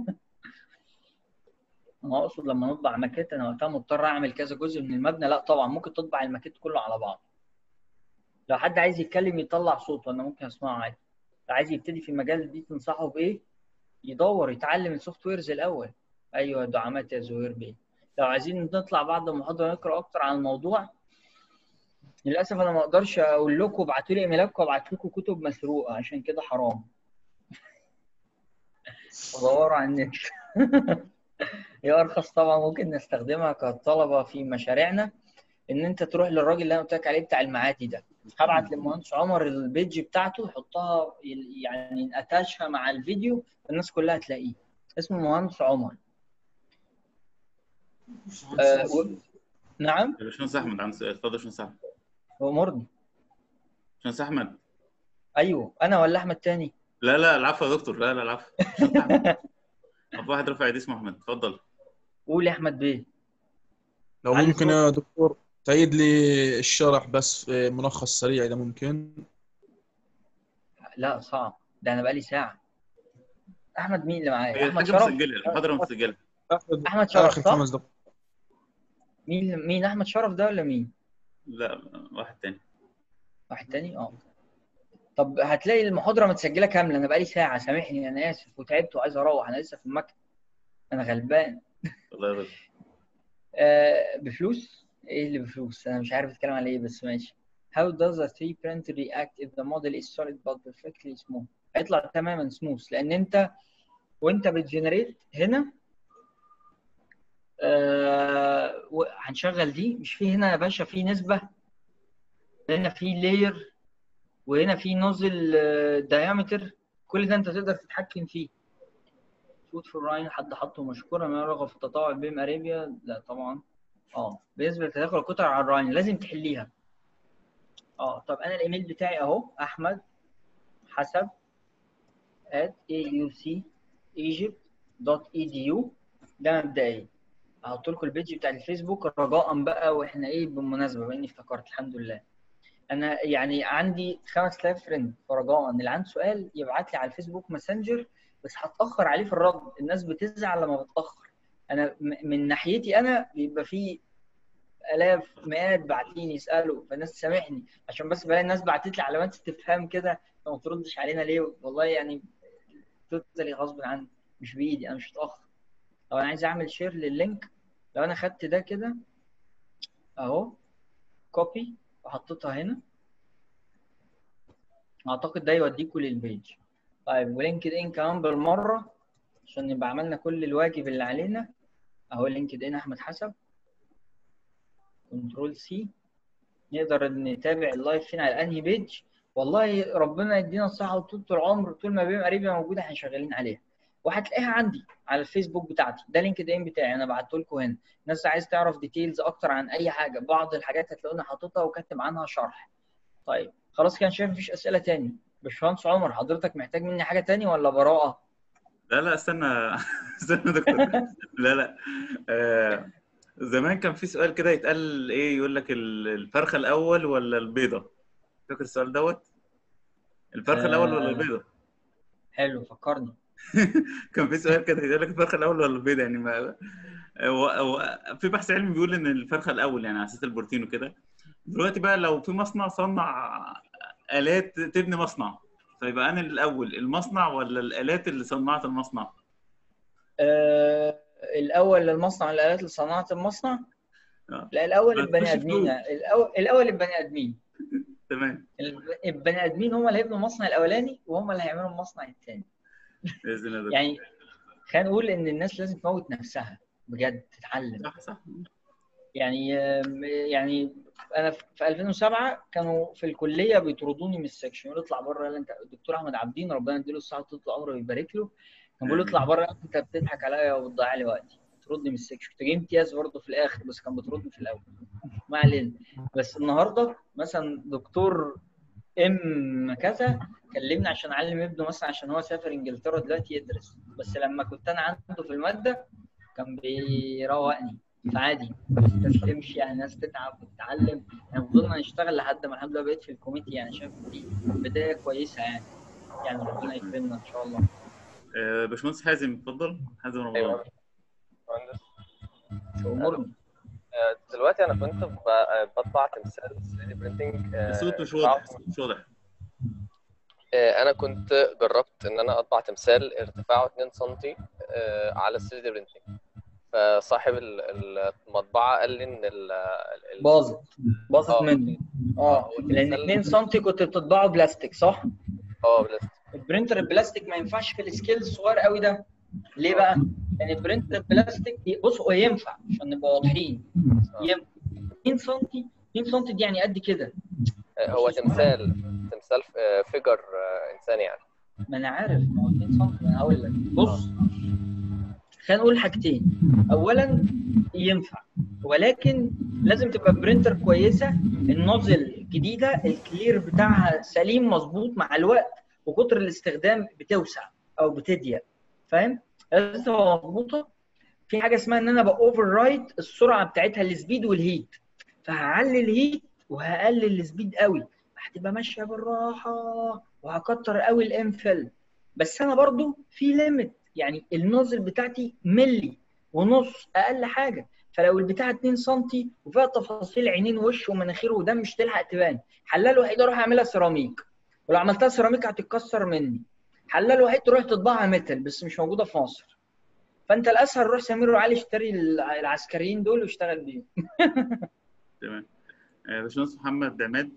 انا اقصد لما نطبع ماكيت انا وقتها مضطر اعمل كذا جزء من المبنى لا طبعا ممكن تطبع الماكيت كله على بعض لو حد عايز يتكلم يطلع صوته انا ممكن اسمعه عادي لو عايز يبتدي في المجال دي تنصحه بايه يدور يتعلم السوفت ويرز الاول ايوه دعامات يا زهير بيه لو عايزين نطلع بعد المحاضره نقرا اكتر عن الموضوع للاسف انا ما اقدرش اقول لكم ابعتوا لي ايميلاتكم وابعت لكم كتب مسروقه عشان كده حرام ودوروا على النت هي ارخص طبعا ممكن نستخدمها كطلبه في مشاريعنا ان انت تروح للراجل اللي انا قلت لك عليه بتاع المعادي ده هبعت للمهندس عمر البيج بتاعته يحطها يعني اتاشها مع الفيديو الناس كلها تلاقيه اسمه المهندس عمر آه و... نعم يا باشمهندس احمد عن سؤال اتفضل يا باشمهندس احمد امرني باشمهندس احمد ايوه انا ولا احمد تاني لا لا العفو يا دكتور لا لا العفو في واحد رفع ايديه اسمه احمد اتفضل قول يا احمد بيه لو عندي ممكن يا دكتور تعيد لي الشرح بس في ملخص سريع اذا ممكن لا صعب ده انا بقالي ساعه احمد مين اللي معايا هي احمد الحاجه شرف مسجله المحاضره مسجله اخذ احمد شرف اخر صح خمس دقائق مين مين احمد شرف ده ولا مين لا واحد تاني واحد تاني اه طب هتلاقي المحاضره متسجله كامله انا بقالي ساعه سامحني انا اسف وتعبت وعايز اروح انا لسه في المكتب انا غلبان الله يرضى آه بفلوس ايه اللي بفلوس انا مش عارف اتكلم على ايه بس ماشي How does a 3 print react if the model is solid but perfectly smooth؟ هيطلع تماما سموث لان انت وانت بتجنريت هنا آه و- هنشغل دي مش في هنا يا باشا في نسبة هنا في لاير وهنا في نوزل دايمتر كل ده انت تقدر تتحكم فيه فود فور راين حد حطه مشكورا ما يرغب في التطوع بين اريبيا لا طبعا اه بالنسبه لتداخل القطع على الراين لازم تحليها اه طب انا الايميل بتاعي اهو احمد حسب at aucegypt.edu ده مبدئيا هحط لكم البيج بتاع الفيسبوك رجاء بقى واحنا ايه بالمناسبه باني افتكرت الحمد لله انا يعني عندي 5000 فريند فرجاء اللي عنده سؤال يبعت لي على الفيسبوك ماسنجر بس هتاخر عليه في الرد الناس بتزعل لما بتاخر انا م- من ناحيتي انا بيبقى في الاف مئات باعتين يسالوا فالناس تسامحني عشان بس بلاقي الناس بعتت لي علامات استفهام كده انت ما تردش علينا ليه والله يعني توتالي غصب عني مش بايدي انا مش هتاخر لو انا عايز اعمل شير لللينك لو انا خدت ده كده اهو كوبي وحطيتها هنا اعتقد ده يوديكوا للبيج طيب ولينكد ان كمان بالمره عشان نبقى عملنا كل الواجب اللي علينا اهو لينكد ان احمد حسب كنترول سي نقدر نتابع اللايف فين على انهي بيج والله ربنا يدينا الصحه وطول العمر طول ما بيبقى قريبه موجوده احنا شغالين عليها وهتلاقيها عندي على الفيسبوك بتاعتي ده لينكد ان بتاعي انا بعته لكم هنا الناس عايز تعرف ديتيلز اكتر عن اي حاجه بعض الحاجات هتلاقوني حاططها وكاتب عنها شرح طيب خلاص كان شايف مفيش اسئله تاني باشمهندس عمر حضرتك محتاج مني حاجه تاني ولا براءه لا لا استنى استنى يا دكتور لا لا آه زمان كان في سؤال كده يتقال ايه يقول لك ال- الفرخه الاول ولا البيضه فاكر السؤال دوت الفرخه الاول ولا آه. البيضه حلو فكرني كان في سؤال كده يقول لك الفرخه الاول ولا البيضه يعني ما هو هو في بحث علمي بيقول ان الفرخه الاول يعني على اساس البروتين وكده دلوقتي بقى لو في مصنع صنع الات تبني مصنع فيبقى انا الاول المصنع ولا الالات اللي صنعت المصنع آه الاول للمصنع الالات لصناعه المصنع آه. لا الاول ما البني تخش ادمين فلوس. الاول الاول البني ادمين تمام الب- البني ادمين هم اللي هيبنوا المصنع الاولاني وهم اللي هيعملوا المصنع الثاني باذن الله يعني خلينا نقول ان الناس لازم تموت نفسها بجد تتعلم صح صح يعني يعني انا في 2007 كانوا في الكليه بيطردوني من السكشن يقول اطلع بره يلا انت الدكتور احمد عابدين ربنا يديله الصحه طول العمر ويبارك له كان بيقول لي اطلع بره انت بتضحك عليا وبتضيع لي وقتي تردني من السكشن كنت جاي امتياز برضه في الاخر بس كان بيطردني في الاول ما علينا بس النهارده مثلا دكتور ام كذا كلمني عشان اعلم ابنه مثلا عشان هو سافر انجلترا دلوقتي يدرس بس لما كنت انا عنده في الماده كان بيروقني فعادي ما تستسلمش يعني ناس تتعب وتتعلم يعني فضلنا نشتغل لحد ما الحمد لله بقيت في الكوميتي يعني شايف دي بدايه كويسه يعني يعني ربنا يكرمنا ان شاء الله آه، باشمهندس حازم اتفضل حازم رمضان ايوه مهندس امورنا آه، دلوقتي انا كنت ب- آه، بطبع تمثال 3 دي برينتنج الصوت مش واضح الصوت مش واضح انا كنت جربت ان انا اطبع تمثال ارتفاعه 2 سم على 3 دي برينتنج فصاحب ال- ال- المطبعه قال لي ان ال ال- باظت باظت آه. مني اه لان 2 سم كنت بتطبعه بلاستيك صح؟ اه بلاستيك البرينتر البلاستيك ما ينفعش في السكيل الصغير قوي ده ليه بقى؟ لان البرينتر البلاستيك بص هو ينفع عشان نبقى واضحين ينفع 2 سم 2 سم دي يعني قد كده آه، هو تمثال تمثال آه، فيجر آه، انسان يعني ما انا عارف ما هو 2 سم انا هقول لك بص خلينا نقول حاجتين اولا ينفع ولكن لازم تبقى برينتر كويسه النوزل جديده الكلير بتاعها سليم مظبوط مع الوقت وكتر الاستخدام بتوسع او بتضيق فاهم لازم تبقى مظبوطه في حاجه اسمها ان انا باوفر رايت السرعه بتاعتها السبيد والهيت فهعلي الهيت وهقلل السبيد قوي هتبقى ماشيه بالراحه وهكتر قوي الانفل بس انا برضو في ليميت يعني النوزل بتاعتي ملي ونص اقل حاجه فلو البتاعه 2 سم وفيها تفاصيل عينين وش ومناخير ودم مش تلحق تبان حلها الوحيد اروح اعملها سيراميك ولو عملتها سيراميك هتتكسر مني حلها الوحيد تروح تطبعها ميتال بس مش موجوده في مصر فانت الاسهل روح سمير وعلي اشتري العسكريين دول واشتغل بيهم تمام آه، باشمهندس محمد عماد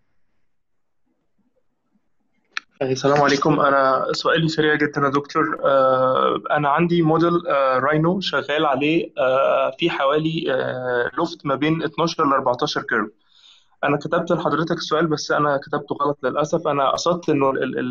السلام عليكم أنا سؤالي سريع جدا يا دكتور آه، أنا عندي موديل آه، راينو شغال عليه آه، في حوالي آه، لوفت ما بين 12 ل 14 كيرف أنا كتبت لحضرتك السؤال بس أنا كتبته غلط للأسف أنا قصدت إنه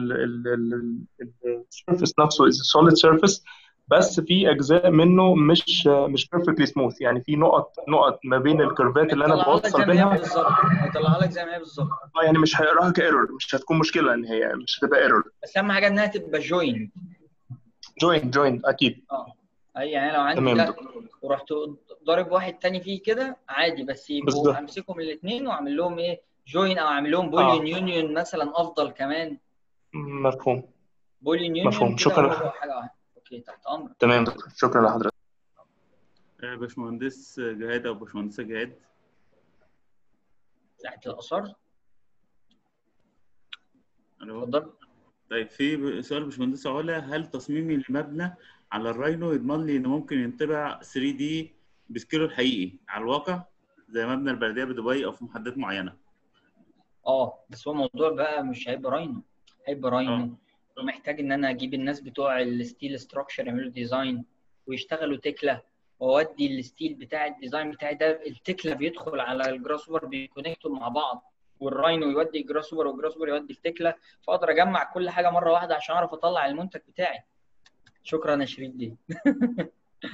السيرفيس نفسه is a solid surface بس في أجزاء منه مش مش perfectly smooth يعني في نقط نقط ما بين الكيرفات اللي أنا هيطلعها لك بوصل زي ما هي بينها بالظبط هيطلعها لك زي ما هي بالظبط آه، يعني مش هيقراها كايرور مش هتكون مشكلة إن هي مش هتبقى ايرور بس اهم حاجه انها تبقى جوين جوين جوين أكيد اه اي يعني لو عندي تمام ده دكتور ورحت ضارب واحد تاني فيه كده عادي بس يبقوا بالظبط. امسكهم الاثنين واعمل لهم ايه جوين او اعمل لهم آه. بوليون يونيون مثلا افضل كمان مفهوم بوليون يونيون مفهوم. كده شكراً. هو حاجه واحده اوكي تحت امرك تمام دكتور شكرا لحضرتك آه، باشمهندس جهاد او باشمهندسه جهاد تحت الاثار الو اتفضل طيب في سؤال باشمهندس علا هل تصميمي المبنى على الراينو يضمن لي انه ممكن ينطبع 3 دي بسكيله الحقيقي على الواقع زي مبنى البلديه بدبي او في محددات معينه اه بس هو الموضوع بقى مش هيبقى راينو هيبقى راينو آه. ومحتاج ان انا اجيب الناس بتوع الستيل ستراكشر يعملوا ديزاين ويشتغلوا تكله واودي الستيل بتاع الديزاين بتاعي ده التكله بيدخل على الجراسوبر بيكونكتوا مع بعض والراينو يودي الجراسوبر والجراسوبر يودي التكله فاقدر اجمع كل حاجه مره واحده عشان اعرف اطلع المنتج بتاعي شكرا يا شريف دي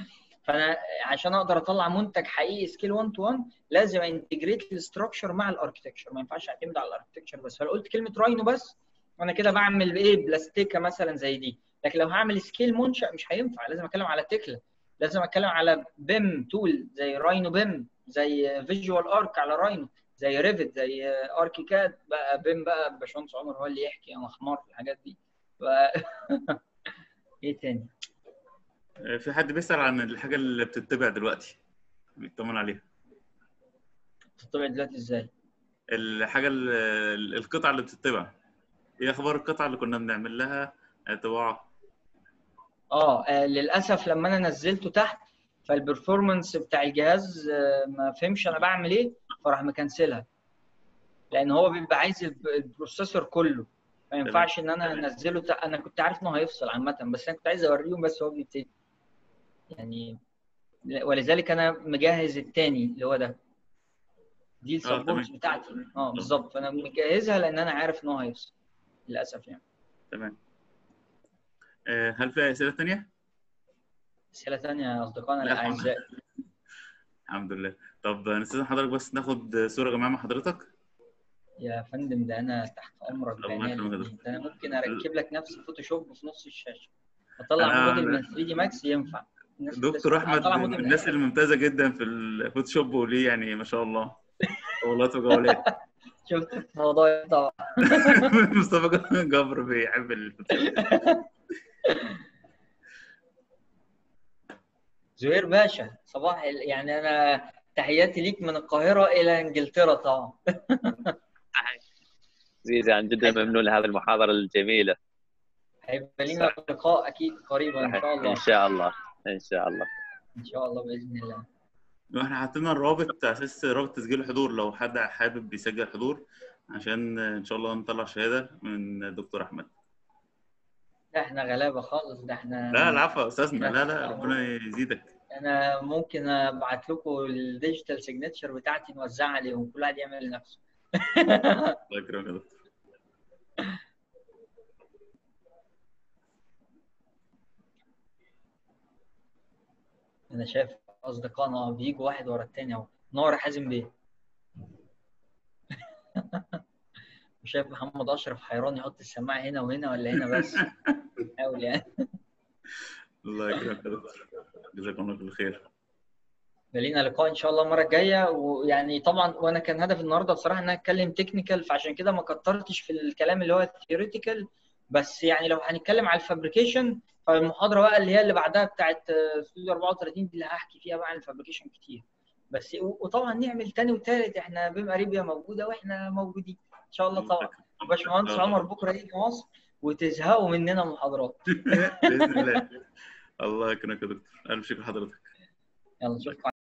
فانا عشان اقدر اطلع منتج حقيقي سكيل 1 تو 1 لازم انتجريت الاستراكشر مع الاركتكشر ما ينفعش اعتمد على الاركتكشر بس فلو قلت كلمه راينو بس وانا كده بعمل ايه بلاستيكه مثلا زي دي لكن لو هعمل سكيل منشا مش هينفع لازم اتكلم على تكله لازم اتكلم على بيم تول زي راينو بيم زي فيجوال ارك على راينو زي ريفت زي اركيكاد بقى بيم بقى باشمهندس عمر هو اللي يحكي انا حمار في الحاجات دي ف... ايه تاني آه، في حد بيسأل عن الحاجة اللي بتتبع دلوقتي بيطمن عليها تطبع دلوقتي ازاي الحاجة ال- القطعة اللي بتتبع ايه اخبار القطعة اللي كنا بنعمل لها طباعة اه آه، للاسف لما انا نزلته تحت فالبرفورمانس بتاع الجهاز آه، ما فهمش انا بعمل ايه فراح مكنسلها لان هو بيبقى عايز الب- البروسيسور كله ما ينفعش ان انا انزله تا- انا كنت عارف انه هيفصل عامه بس انا كنت عايز اوريهم بس هو بيبتدي يعني ولذلك انا مجهز التاني اللي هو ده دي السبورتس تمام. بتاعتي اه بالظبط فانا مجهزها لان انا عارف ان هو هيفصل للاسف يعني تمام آه، هل في أسئلة تانية؟ اسئله ثانيه يا اصدقائنا لا، الحمد الاعزاء الحمد لله طب نستاذن حضرتك بس ناخد صورة جماعة مع حضرتك يا فندم ده انا تحت امرك الله بعناية يكرمك يا الاتنين. ده انا ممكن اركب لك نفس فوتوشوب في نص الشاشه أنا- اطلع موديل من 3 دي ماكس ينفع الناس دكتور بتسمع. احمد أطلع من موديل الناس الممتازة جدا في الفوتوشوب وليه يعني ما شاء الله طولات وجولات شفت الفضايح طبعا مصطفى جبر بيحب الفوتوشوب زهير باشا صباح ال- يعني انا تحياتي ليك من القاهره الى انجلترا طبعا زيزي عن جد ممنون لهذه المحاضرة الجميلة هيبقى لينا لقاء اكيد قريبا ان شاء الله إن شاء الله إن شاء الله ان شاء الله باذن الله واحنا حاطين الرابط على اساس رابط تسجيل الحضور لو حد حابب يسجل حضور عشان ان شاء الله نطلع شهاده من دكتور احمد لا احنا غلابه خالص ده احنا لا العفو يا استاذنا لا لا ربنا يزيدك انا ممكن ابعت لكم الديجيتال سيجنتشر بتاعتي نوزعها عليهم كل واحد يعمل لنفسه الله يكرمك يا دكتور انا شايف اصدقائنا بيجوا واحد ورا التاني اهو نور حازم بيه وشايف محمد اشرف حيران يحط السماعه هنا وهنا ولا هنا بس حاول يعني الله يكرمك يا دكتور جزاكم الله كل خير لينا لقاء ان شاء الله المره الجايه ويعني طبعا وانا كان هدفي النهارده بصراحه ان انا اتكلم تكنيكال فعشان كده ما كترتش في الكلام اللي هو ثيوريتيكال بس يعني لو هنتكلم على الفابريكيشن فالمحاضره بقى اللي هي اللي بعدها بتاعت استوديو 34 دي اللي هحكي فيها بقى عن الفابريكيشن كتير بس وطبعا نعمل تاني وتالت احنا بيم اريبيا موجوده واحنا موجودين ان شاء الله طبعا باشمهندس عمر بكره يجي مصر وتزهقوا مننا محاضرات باذن الله الله يكرمك يا دكتور الف شكر لحضرتك يلا نشوفكم